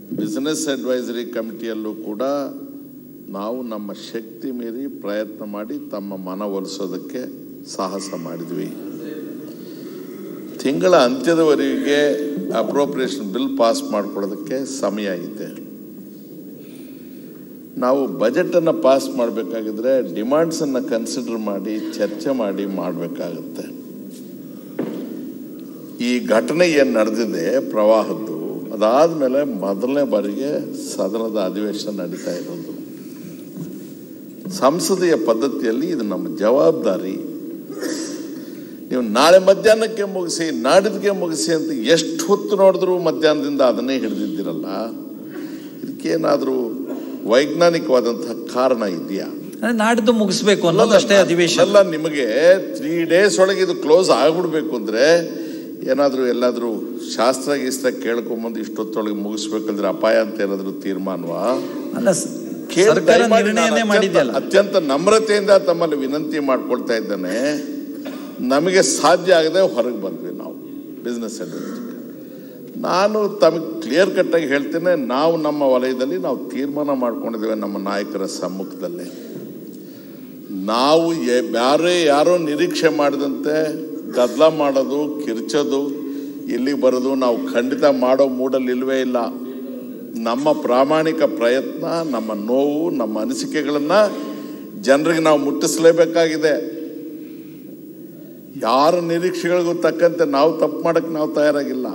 Business advisory ಕಮಿಟಿಯಲ್ಲೂ ಕೂಡ ನಾವು ನಮ್ಮ ಶಕ್ತಿ ಮೀರಿ ಪ್ರಯತ್ನ ಮಾಡಿ ತಮ್ಮ ಮನವೊಲಿಸೋದಕ್ಕೆ ಸಾಹಸ ಮಾಡಿದ್ವಿ ತಿಂಗಳ ಅಂತ್ಯದವರೆಗೆ ಅಪ್ರೋಪ್ರಿಯೇಷನ್ ಬಿಲ್ ಪಾಸ್ ಮಾಡ್ಕೊಳ್ಳೋದಕ್ಕೆ ಸಮಯ ಐತೆ ನಾವು ಬಜೆಟನ್ನು ಪಾಸ್ ಮಾಡಬೇಕಾಗಿದ್ರೆ ಡಿಮಾಂಡ್ಸನ್ನು ಕನ್ಸಿಡರ್ ಮಾಡಿ ಚರ್ಚೆ ಮಾಡಿ ಮಾಡಬೇಕಾಗುತ್ತೆ ಈ ಘಟನೆ ಏನು ನಡೆದಿದೆ ಪ್ರವಾಹದ್ದು ಅದಾದಮೇಲೆ ಮೊದಲನೇ ಬಾರಿಗೆ ಸದನದ ಅಧಿವೇಶನ ನಡೀತಾ ಇರೋದು ಸಂಸದೀಯ ಪದ್ಧತಿಯಲ್ಲಿ ಇದು ನಮ್ಮ ಜವಾಬ್ದಾರಿ ನೀವು ನಾಳೆ ಮಧ್ಯಾಹ್ನಕ್ಕೆ ಮುಗಿಸಿ ನಾಡಿದ್ಗೆ ಮುಗಿಸಿ ಅಂತ ಎಷ್ಟು ಹೊತ್ತು ನೋಡಿದ್ರು ಮಧ್ಯಾಹ್ನದಿಂದ ಅದನ್ನೇ ಹಿಡಿದಿದ್ದೀರಲ್ಲ ಇದಕ್ಕೇನಾದರೂ ವೈಜ್ಞಾನಿಕವಾದಂತಹ ಕಾರಣ ಇದೆಯಾ ಅಂದ್ರೆ ನಾಡಿದ್ದು ಮುಗಿಸ್ಬೇಕು ಅನ್ನೋದಷ್ಟೇ ಅಧಿವೇಶನ ಅಲ್ಲ ನಿಮಗೆ ತ್ರೀ ಡೇಸ್ ಒಳಗೆ ಇದು ಕ್ಲೋಸ್ ಆಗ್ಬಿಡ್ಬೇಕು ಅಂದ್ರೆ ಏನಾದರೂ ಎಲ್ಲಾದರೂ ಶಾಸ್ತ್ರ ಗೀಸ್ತ್ರ ಕೇಳ್ಕೊಂಬಂದು ಇಷ್ಟೊತ್ತೊಳಗೆ ಮುಗಿಸ್ಬೇಕಂದ್ರೆ ಅಪಾಯ ಅಂತ ಏನಾದರೂ ತೀರ್ಮಾನವಾ ಅಲ್ಲ ಸ- ಕೇಳಿ ಸರ್ಕಾರ ದಯಮಾಡಿ ನಿರ್ಣಯನೇ ನಾನು ಮಾಡಿದೆಯಲ್ಲ ಅತ್ಯಂತ ಅತ್ಯಂತ ನಮ್ರತೆಯಿಂದ ತಮ್ಮಲ್ಲಿ ವಿನಂತಿ ಮಾಡ್ಕೊಳ್ತಾ ಇದ್ದೇನೆ ನಮಗೆ ಸಾಧ್ಯ ಆಗದೆ ಹೊರಗೆ ಬಂದ್ವಿ ನಾವು ಬಿಸ್ನೆಸ್ ಅಡ್ವೈಸರ್ ನಾನು ತಮಗೆ ಕ್ಲಿಯರ್ ಕಟ್ಟಾಗಿ ಹೇಳ್ತೇನೆ ನಾವು ನಮ್ಮ ವಲಯದಲ್ಲಿ ನಾವು ತೀರ್ಮಾನ ಮಾಡ್ಕೊಂಡಿದ್ದೇವೆ ನಮ್ಮ ನಾಯಕರ ಸಮ್ಮುಖದಲ್ಲೇ ನಾವು ಎ- ಬೇರೆ ಯಾರೋ ನಿರೀಕ್ಷೆ ಮಾಡಿದಂತೆ ಗದ್ದಲ ಮಾಡೋದು ಕಿರ್ಚೋದು ಇಲ್ಲಿಗೆ ಬರೋದು ನಾವು ಖಂಡಿತ ಮಾಡೋ ಮೂಡಲ್ಲಿ ಇಲ್ವೇ ಇಲ್ಲ ನಮ್ಮ ಪ್ರಾಮಾಣಿಕ ಪ್ರಯತ್ನ ನಮ್ಮ ನೋವು ನಮ್ಮ ಅನಿಸಿಕೆಗಳನ್ನು ಜನರಿಗೆ ನಾವು ಮುಟ್ಟಿಸಲೇಬೇಕಾಗಿದೆ ಯಾರ ನಿರೀಕ್ಷೆಗಳಿಗೂ ತಕ್ಕಂತೆ ನಾವು ತಪ್ಪು ಮಾಡಕ್ಕೆ ನಾವು ತಯಾರಾಗಿಲ್ಲ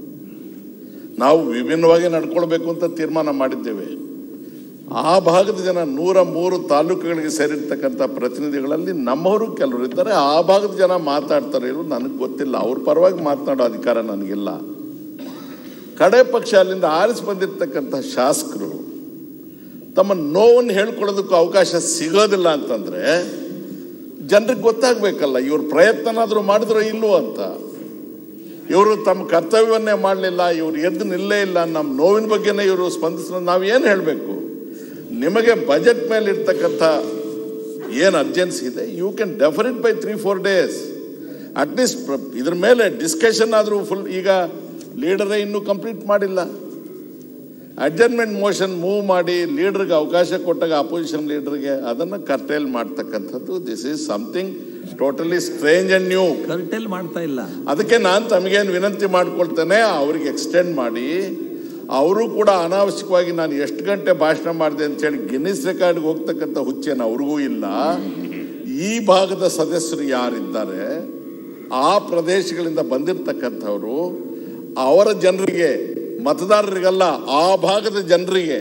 ನಾವು ವಿಭಿನ್ನವಾಗಿ ನಡ್ಕೊಳ್ಬೇಕು ಅಂತ ತೀರ್ಮಾನ ಮಾಡಿದ್ದೇವೆ ಆ ಭಾಗದ ಜನ ನೂರ ಮೂರು ತಾಲೂಕುಗಳಿಗೆ ಸೇರಿರ್ತಕ್ಕಂಥ ಪ್ರತಿನಿಧಿಗಳಲ್ಲಿ ನಮ್ಮವರು ಕೆಲವರು ಇದ್ದಾರೆ ಆ ಭಾಗದ ಜನ ಮಾತಾಡ್ತಾರೆ ಇವರು ನನಗೆ ಗೊತ್ತಿಲ್ಲ ಅವ್ರ ಪರವಾಗಿ ಮಾತನಾಡೋ ಅಧಿಕಾರ ನನಗಿಲ್ಲ ಕಡೆ ಪಕ್ಷ ಅಲ್ಲಿಂದ ಆರಿಸಿ ಬಂದಿರತಕ್ಕಂಥ ಶಾಸಕರು ತಮ್ಮ ನೋವನ್ನು ಹೇಳ್ಕೊಳ್ಳೋದಕ್ಕೂ ಅವಕಾಶ ಸಿಗೋದಿಲ್ಲ ಅಂತಂದ್ರೆ ಜನರಿಗೆ ಗೊತ್ತಾಗ್ಬೇಕಲ್ಲ ಇವ್ರ ಪ್ರಯತ್ನನಾದರೂ ಮಾಡಿದ್ರೋ ಇಲ್ವೋ ಅಂತ ಇವರು ತಮ್ಮ ಕರ್ತವ್ಯವನ್ನೇ ಮಾಡಲಿಲ್ಲ ಇವ್ರು ಎದ್ದು ನಿಲ್ಲೇ ಇಲ್ಲ ನಮ್ಮ ನೋವಿನ ಬಗ್ಗೆನೇ ಇವರು ಸ್ಪಂದಿಸಿದ ನಾವು ಏನು ಹೇಳಬೇಕು ನಿಮಗೆ ಬಜೆಟ್ ಮೇಲೆ ಇರ್ತಕ್ಕಂಥ ಏನು ಅರ್ಜೆನ್ಸಿ ಇದೆ you can defer it by three four days at least ಇದ್ರ ಮೇಲೆ ಡಿಸ್ಕಷನ್ ಆದರೂ ಫುಲ್ ಈಗ ಲೀಡರೇ ಇನ್ನೂ ಕಂಪ್ಲೀಟ್ ಮಾಡಿಲ್ಲ ಅಡ್ಜರ್ಮೆಂಟ್ ಮೋಷನ್ ಮೂವ್ ಮಾಡಿ ಲೀಡರ್ಗೆ ಅವಕಾಶ ಕೊಟ್ಟಾಗ ಅಪೋಸಿಷನ್ ಲೀಡರ್ಗೆ ಅದನ್ನು ಕರ್ಟೇಲ್ ಮಾಡ್ತಕ್ಕಂಥದ್ದು this is something totally strange and new curtail ಮಾಡ್ತಾ ಇಲ್ಲ ಅದಕ್ಕೆ ನಾನು ತಮಗೇನು ವಿನಂತಿ ಮಾಡ್ಕೊಳ್ತೇನೆ ಅವ್ರಿಗೆ ಎಕ್ಸ್ಟೆಂಡ್ ಮಾಡಿ ಅವರು ಕೂಡ ಅನಾವಶ್ಯಕವಾಗಿ ನಾನು ಎಷ್ಟು ಗಂಟೆ ಭಾಷಣ ಮಾಡಿದೆ ಅಂತೇಳಿ ಗಿನ್ನಿಸ್ ರೆಕಾರ್ಡ್ಗೆ ಹೋಗ್ತಕ್ಕಂಥ ಹುಚ್ಚೇನು ಅವ್ರಿಗೂ ಇಲ್ಲ ಈ ಭಾಗದ ಸದಸ್ಯರು ಯಾರಿದ್ದಾರೆ ಆ ಪ್ರದೇಶಗಳಿಂದ ಬಂದಿರತಕ್ಕಂಥವ್ರು ಅವರ ಜನರಿಗೆ ಮತದಾರರಿಗಲ್ಲ ಆ ಭಾಗದ ಜನರಿಗೆ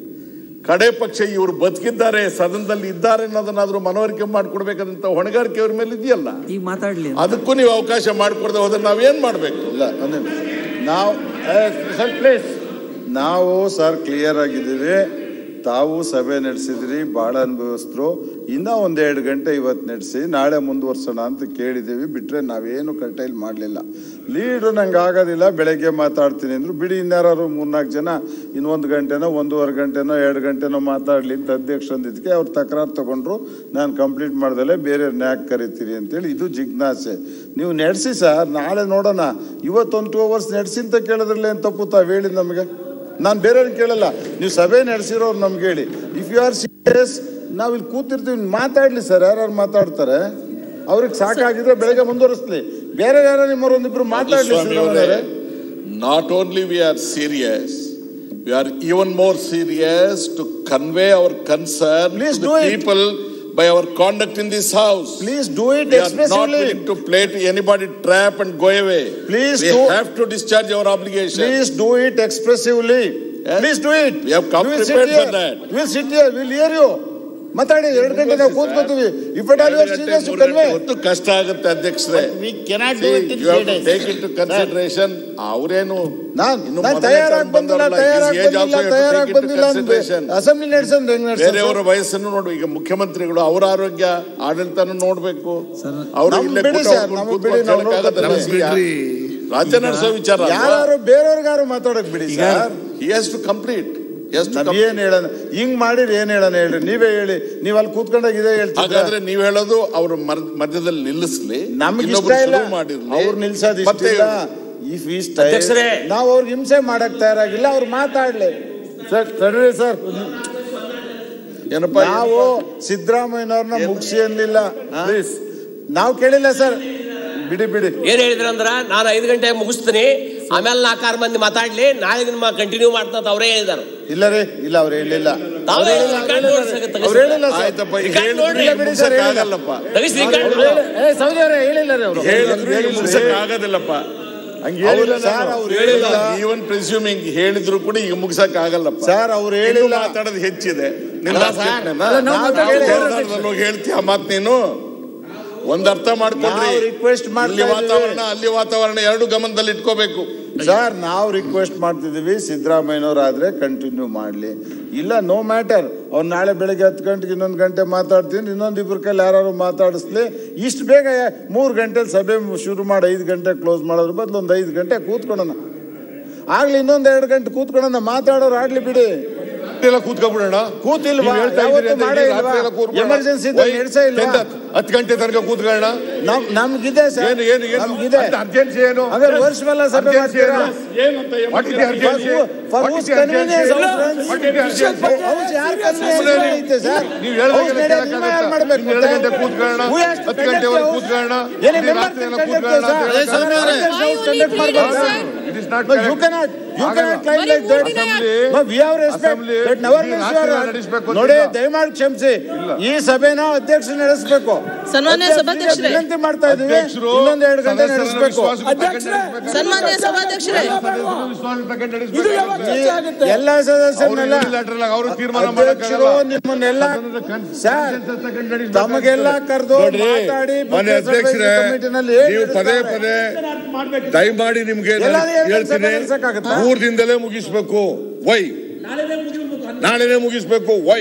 ಕಡೆ ಪಕ್ಷ ಇವರು ಬದುಕಿದ್ದಾರೆ ಸದನದಲ್ಲಿ ಇದ್ದಾರೆ ಅನ್ನೋದನ್ನಾದ್ರೂ ಮನವರಿಕೆ ಮಾಡಿಕೊಡ್ಬೇಕಾದಂತ ಹೊಣೆಗಾರಿಕೆ ಅವ್ರ ಮೇಲೆ ಇದೆಯಲ್ಲ ಈಗ ಮಾತಾಡ್ಲಿ ಅದಕ್ಕೂ ನೀವು ಅವಕಾಶ ಮಾಡಿಕೊಡದೆ ಹೋದ್ರೆ ನಾವೇನ್ ಮಾಡ್ಬೇಕು ಇಲ್ಲ ಅಂದ್ರೆ ನಾವು ಸರ್ ಪ್ಲೀಸ್ ನಾವು ಸರ್ ಕ್ಲಿಯರ್ ಆಗಿದ್ದೀವಿ ತಾವು ಸಭೆ ನಡೆಸಿದ್ರಿ ಭಾಳ ಅನುಭವಿಸಿದ್ರು ಇನ್ನೂ ಒಂದೆರಡು ಗಂಟೆ ಇವತ್ತು ನಡೆಸಿ ನಾಳೆ ಮುಂದುವರ್ಸೋಣ ಅಂತ ಕೇಳಿದ್ದೀವಿ ಬಿಟ್ಟರೆ ನಾವೇನು ಕಟೈಲ್ ಮಾಡಲಿಲ್ಲ ಲೀಡ್ರು ನಂಗೆ ಆಗೋದಿಲ್ಲ ಬೆಳಗ್ಗೆ ಮಾತಾಡ್ತೀನಿ ಅಂದರು ಬಿಡಿ ಇನ್ಯಾರು ಮೂರ್ನಾಲ್ಕು ಜನ ಇನ್ನೊಂದು ಗಂಟೆನೋ ಒಂದೂವರೆ ಗಂಟೆನೋ ಎರಡು ಗಂಟೆನೋ ಮಾತಾಡಲಿ ಅಂತ ಅಧ್ಯಕ್ಷ ಅಂದಿದ್ದಕ್ಕೆ ಅವ್ರು ತಕರಾರು ತಗೊಂಡ್ರು ನಾನು ಕಂಪ್ಲೀಟ್ ಮಾಡ್ದಲೆ ಬೇರೆ ನ್ಯಾಕ್ ಕರಿತೀರಿ ಅಂತೇಳಿ ಇದು ಜಿಜ್ಞಾಸೆ ನೀವು ನಡೆಸಿ ಸರ್ ನಾಳೆ ನೋಡೋಣ ಇವತ್ತೊಂದು ಟೂ ಅವರ್ಸ್ ನಡೆಸಿ ಅಂತ ಕೇಳಿದ್ರಲ್ಲ ಏನು ತಪ್ಪು ತಾವು ಹೇಳಿ ನಮಗೆ ನಾನು ಬೇರೆಯವ್ರನ್ನ ಕೇಳಲ್ಲ ನೀವು ಸಭೆ ನಡೆಸಿರೋರು ನಮ್ಗೆ ಹೇಳಿ ಇಫ್ ಯು ಆರ್ ಸೀರಿಯಸ್ ನಾವು ಇಲ್ಲಿ ಕೂತಿರ್ತೀವಿ ಮಾತಾಡ್ಲಿ ಸರ್ ಯಾರು ಮಾತಾಡ್ತಾರೆ ಅವ್ರಿಗೆ ಸಾಕಾಗಿದ್ರೆ ಬೆಳಗ್ಗೆ ಮುಂದುವರಿಸ್ಲಿ ಬೇರೆ ಯಾರು ನಿಮ್ಮವ್ರು ಒಂದಿಬ್ರು ಮಾತಾಡ್ಲಿ ಸಿದ್ದರಾಮಯ್ಯನವರೇ. Not only we are serious we are even more serious to convey our concern Please do it. People by our conduct in this house Please do it We are not expressively. willing to play to anybody trap and go away. Please we do- have to discharge our obligation. Please do it expressively. Yes. Please do it. We have come We will sit prepared for here. that. We will sit here. We will hear you. ಮಾತಾಡಿ ಎರಡು ಗಂಟೆ ನಾವು ಕೂತ್ಕೋತೀವಿ if it all your serious you convey ಹೊತ್ತು ಕಷ್ಟ ಆಗುತ್ತೆ ಅಧ್ಯಕ್ಷರೇ We cannot do it in you three days. Take it to consideration ಅವರೇನು ನಾನ್ ಇನ್ನು ನಾನ್ ಮೊದಲನೇ ತಯಾರಾಗಿ term ಬಂದಿಲ್ಲ ಬಂದವರಲ್ಲ, ತಯಾರಾಗಿ his age also ಬಂದಿಲ್ಲ you have to ತಯಾರಾಗಿ take into ಬಂದಿಲ್ಲ consideration. ಅಸೆಂಬ್ಲಿ ನಡೆಸಂದ್ರೆ ಹೆಂಗ್ ಬೇರೆಯವರ ನಡೆಸ ವಯಸ್ಸನ್ನು ನೋಡು ಈಗ ಮುಖ್ಯಮಂತ್ರಿಗಳು ಅವರ ಆರೋಗ್ಯ ಆಡಳಿತನ ನೋಡ್ಬೇಕು ಸರ್, ಅವರು ನಮ್ ಇಲ್ಲೇ ಬಿಡಿ ಕೂತು ಸರ್, ಅವ್ರು ನಮ್ ಕೂತ್ಕೊಂಡು ಬಿಡಿ, ನಾವು ಕೇಳಕ್ಕಾಗತ್ತಲ್ಲ? ನೋಡ್ಕೊತೀವಿ. ರಾಜ್ಯ ನಡೆಸೋ ವಿಚಾರ ಯಾರು ಬೇರೆಯವ್ರಿಗಾರು ಮಾತಾಡಕ್ ಬಿಡಿ sir he has to complete ಎಷ್ಟು ನಾವ್ ಏನ್ ಹೇಳೋಣ ಹಿಂಗ್ ಮಾಡಿರಿ ಏನ್ ಹೇಳೋಣ ಹೇಳ್ರಿ ನೀವೇ ಹೇಳಿ ನೀವ್ ಅಲ್ಲಿ ಕೂತ್ಕೊಂಡಾಗ ಇದೇ ಹಾಗಾದ್ರೆ ಹೇಳ್ತಿದ್ರೆ ನೀವ್ ಹೇಳೋದು ಅವ್ರ ಮರ್- ಮಧ್ಯದಲ್ಲಿ ನಿಲ್ಲಿಸ್ಲಿ ನಮ್ಗೆ ಇಷ್ಟ ಇನ್ನೊಬ್ರು ಇಲ್ಲ ಶುರು ಮಾಡಿರ್ಲಿ ಅವ್ರು ನಿಲ್ಸೋದು ಇಷ್ಟ ಮತ್ತೆ ಇಲ್ಲ ಇಫ್ ಈ ಅಧ್ಯಕ್ಷರೇ. ನಾವು ಅವ್ರಿಗೆ ಹಿಂಸೆ ಮಾಡಕ್ ತಯಾರಾಗಿಲ್ಲ ಅವ್ರು ಮಾತಾಡ್ಲಿ ಸರ್ ತಡ್ರಿ ಸರ್ ಏನಪ್ಪ ನಾವು ಸಿದ್ದರಾಮಯ್ಯನವ್ರನ್ನ ಮುಗಿಸಿ ಅನ್ನಿಲ್ಲ ಪ್ಲೀಸ್ ನಾವು ಕೇಳಿಲ್ಲ ಸರ್ ಬಿಡಿ ಬಿಡಿ ಏನ್ ಹೇಳಿದ್ರ ಅಂದ್ರ ನಾನು ಐದು ಗಂಟೆಗೆ ಮುಗಿಸ್ತೀನಿ ಆಮೇಲೆ ನಾಲ್ಕಾರು ಮಂದಿ ಮಾತಾಡ್ಲಿ ನಾಳೆ ನಿಮ್ಮ ಕಂಟಿನ್ಯೂ ಮಾಡ್ತಾ ಅಂತ ಅವರೇ ಹೇಳಿದಾರೆ ಇಲ್ಲ ರೀ ಇಲ್ಲ ಅವ್ರು ಹೇಳಿಲ್ಲ ತಾವೇ ಅವ್ರು ಹೇಳಿಲ್ಲ, record notes ಆಗುತ್ತೆ, ತೆಗಿಸಿ. ಅವ್ರು ಹೇಳಿಲ್ಲ ಸರ್. ಆಯ್ತಪ್ಪ ಈಗ ರಿಕಾರ್ಡ್ ಹೇಳಿದ್ರು ನೋಡ್ರಿ, ಈಗ ಬಿಡಿ ಸರ್, ಮುಗ್ಸಕ್ ಹೇಳಿಲ್ಲ. ಆಗಲ್ಲಪ್ಪ ತೆಗಿಸಿ record ಅವ್ರು ಹೇಳಿ- ಏ, ಸೌದಿ ಅವರೇ ಹೇಳಿಲ್ಲ ರೀ ಅವರು ಹೇಳಿದ್ರು ಈಗ ಮುಗ್ಸಕ್ ಆಗೋದಿಲ್ಲಪ್ಪ ಹಂಗೆ ಹೇಳಿಲ್ಲ ಸರ್ ಅವ್ರು ಹೇಳಿಲ್ಲ ಈವನ್ ಪ್ರಿಸ್ಯೂಮಿಂಗ್ ಹೇಳಿದ್ರು ಕೂಡ ಈಗ ಮುಗ್ಸಕ್ ಆಗಲ್ಲಪ್ಪ ಸರ್ ಅವ್ರು ಇನ್ನೂ ಹೇಳಿಲ್ಲ ಮಾತಾಡೋದು ಹೆಚ್ಚಿದೆ ನಿನ್ನ ಅಲ್ಲ last ಸರ್. statement ಅಲ್ಲ, ನಾ? ನಾವು ನಾವು ಮಾತಾಡಿ- ಗೋಳದಾಡ್ದಲ್ಲಿ ಹೋಗಿ ಹೇಳ್ತೀಯ ಮಾತ್ ನೀನು ಒಂದ್ ಅರ್ಥ ಮಾಡ್ಕೊಂಡ್ರಿ ನಾವು request ಮಾಡ್ತಾ ಇಲ್ಲಿ ಇದ್ದೀವಿ. ವಾತಾವರಣ ಅಲ್ಲಿ ವಾತಾವರಣ ಎರಡು ಗಮನದಲ್ಲಿ ಇಟ್ಕೋಬೇಕು ಸರ್ ನಾವು ರಿಕ್ವೆಸ್ಟ್ ಮಾಡ್ತಿದ್ದೀವಿ ಸಿದ್ದರಾಮಯ್ಯನವರಾದ್ರೆ ಕಂಟಿನ್ಯೂ ಮಾಡಲಿ ಇಲ್ಲ ನೋ ಮ್ಯಾಟರ್ ಅವ್ರು ನಾಳೆ ಬೆಳಗ್ಗೆ ಹತ್ತು ಗಂಟೆಗೆ ಇನ್ನೊಂದು ಗಂಟೆ ಮಾತಾಡ್ತೀನಿ ಇನ್ನೊಂದು ಇಬ್ಬರ ಕೈಲಿ ಯಾರು ಮಾತಾಡಿಸ್ಲಿ ಇಷ್ಟು ಬೇಗ ಮೂರು ಗಂಟೆ ಸಭೆ ಶುರು ಮಾಡಿ ಐದು ಗಂಟೆ ಕ್ಲೋಸ್ ಮಾಡೋದ್ರ ಬದಲು ಒಂದು ಐದು ಗಂಟೆ ಕೂತ್ಕೊಳ್ಳೋಣ ಆಗ್ಲಿ ಇನ್ನೊಂದು ಎರಡು ಗಂಟೆ ಕೂತ್ಕೊಳ್ಳೋಣ ಮಾತಾಡೋರು ಆಡ್ಲಿ ಬಿಡಿ ಎಲ್ಲ ಕೂತ್ಕೊಬಿಡೋಣ ಕೂತಿಲ್ವಾ? ನೀವ್ ಹೇಳ್ತಾ ಇದ್ದೀರಿ ಯಾವತ್ತೂ ಅಂತ ಮಾಡೇ ಇಡೀ ಇಲ್ವಾ? ರಾತ್ರಿ ಎಲ್ಲ ಕೂತ್ಕೊಳ್ಳೋಣ. Emergency ಇದ್ದಾಗ ವೈ- ನಡೆಸೇ ಇಲ್ವಾ? ಟೆಂತ್ ಹತ್ತು ಗಂಟೆ ತನಕ ಕೂತ್ಕೊಳ್ಳೋಣ ನಮ್ ನಮ್ಗಿದೆ ಸರ್ ಏನು ಏನು ಏನು ನಮ್ಗಿದೆ ಅರ್ಜೆನ್ಸಿ ಏನು ಹಾಗಾದ್ರೆ ವರ್ಷವೆಲ್ಲ ಸಭೆ Urgency ಮಾಡ್ತೀರಾ ಏನು? What is the urgency? For What is whose the convenience, urgency? our friends? What is the urgency? ಹೌದು, ಯಾರ್ convenience ಸುಮ್ನೆ ನೀವು- ಐತೆ ಸರ್? ನೀವು ಹೇಳ್ದಾಗೆಲ್ಲ ಹೌದು, ನಡೆಯೋದು ಕೇಳಕ್ಕಾಗತ್ತಾ? ನೀವೇ ಯಾರ್ ಮಾಡ್ಬೇಕು ನೀವು ಎರಡು ಮತ್ತೆ? ಗಂಟೆ ಕೂತ್ಕೊಳ್ಳೋಣ, Who has to ಹತ್ತು ಗಂಟೆವರೆಗೆ conduct ಕೂತ್ಕೊಳ್ಳೋಣ, ಏನೇ ಇಡೀ member ರಾತ್ರಿ ಎಲ್ಲ conduct ಕೂತ್ಕೊಳ್ಳೋಣ ಅಂತ ಸರ್? ಹೇಳ್ತಾರೆ. Conduct Why only conduct three ಮಾಡ್ಬಾರ್ದಾ? days, It is not No, you correct. cannot, you ಆಗಲ್ಲ. cannot claim ಬರೀ like ಮೂರು that. ದಿನ Assembly, No, we have respect. Assembly, That never ಇಡೀ means ರಾತ್ರಿ you are- ನಡೆಸ್ಬೇಕು ಅಂತ ನೋಡಿ ಇಲ್ಲ. ದಯಮಾಡಿ ಕ್ಷಮಿಸಿ ಈ ಸಭೆನ ಅಧ್ಯಕ್ಷ ನಡೆಸಬೇಕು ಸನ್ಮಾನ್ಯ ಅಧ್ಯಕ್ಷರಿಗೆ ಸಭಾಧ್ಯಕ್ಷರೇ. ವಿನಂತಿ ಮಾಡ್ತಾ ಇದೀವಿ ಅಧ್ಯಕ್ಷರು ಇನ್ನೊಂದು ಎರಡು ಗಂಟೆ ಸದಸ್ಯರನ್ನ ನಡೆಸಬೇಕು ವಿಶ್ವಾಸಕ್ಕೆ ತಕ್ಕಂತೆ ನಡೆಸ್ಬೇಕು. ಸನ್ಮಾನ್ಯ ಸಭಾಧ್ಯಕ್ಷರೇ ವಿಶ್ವಾಸಕ್ಕೆ ತಕ್ಕಂತೆ ನಡೆಸ್ಬೇಕು. ಎಲ್ಲ ಸದಸ್ಯರನ್ನೆಲ್ಲ ಅವ್ರು unilateral ಆಗಿ ಅವರು ತೀರ್ಮಾನ ಅಧ್ಯಕ್ಷರು ಮಾಡಕ್ಕಾಗಲ್ಲ. ನಿಮ್ಮನ್ನೆಲ್ಲ ಸರ್ consensus ತಗೊಂಡು ನಡೆಸ್ಬೇಕು. ತಮಗೆಲ್ಲ ಕರೆದು ನೋಡ್ರಿ, ಮಾತಾಡಿ ಮಾನ್ಯ ಅಧ್ಯಕ್ಷರೇ ಕಮಿಟಿನಲ್ಲಿ ನೀವು ಪದೇ ಪದೇ ದಯಮಾಡಿ ನಿಮ್ಗೆ ನಾನು ಎಲ್ಲಾದ್ರೂ ಎರಡು ಹೇಳ್ತೀನಿ ಸಭೆ ನಡೆಸಕ್ಕಾಗತ್ತಾ? ಮೂರ್ ದಿನದಲ್ಲೇ ಮುಗಿಸ್ಬೇಕು ವೈ ನಾಳೆನೇ ಮುಗಿಸ್ಬೇಕು ವೈ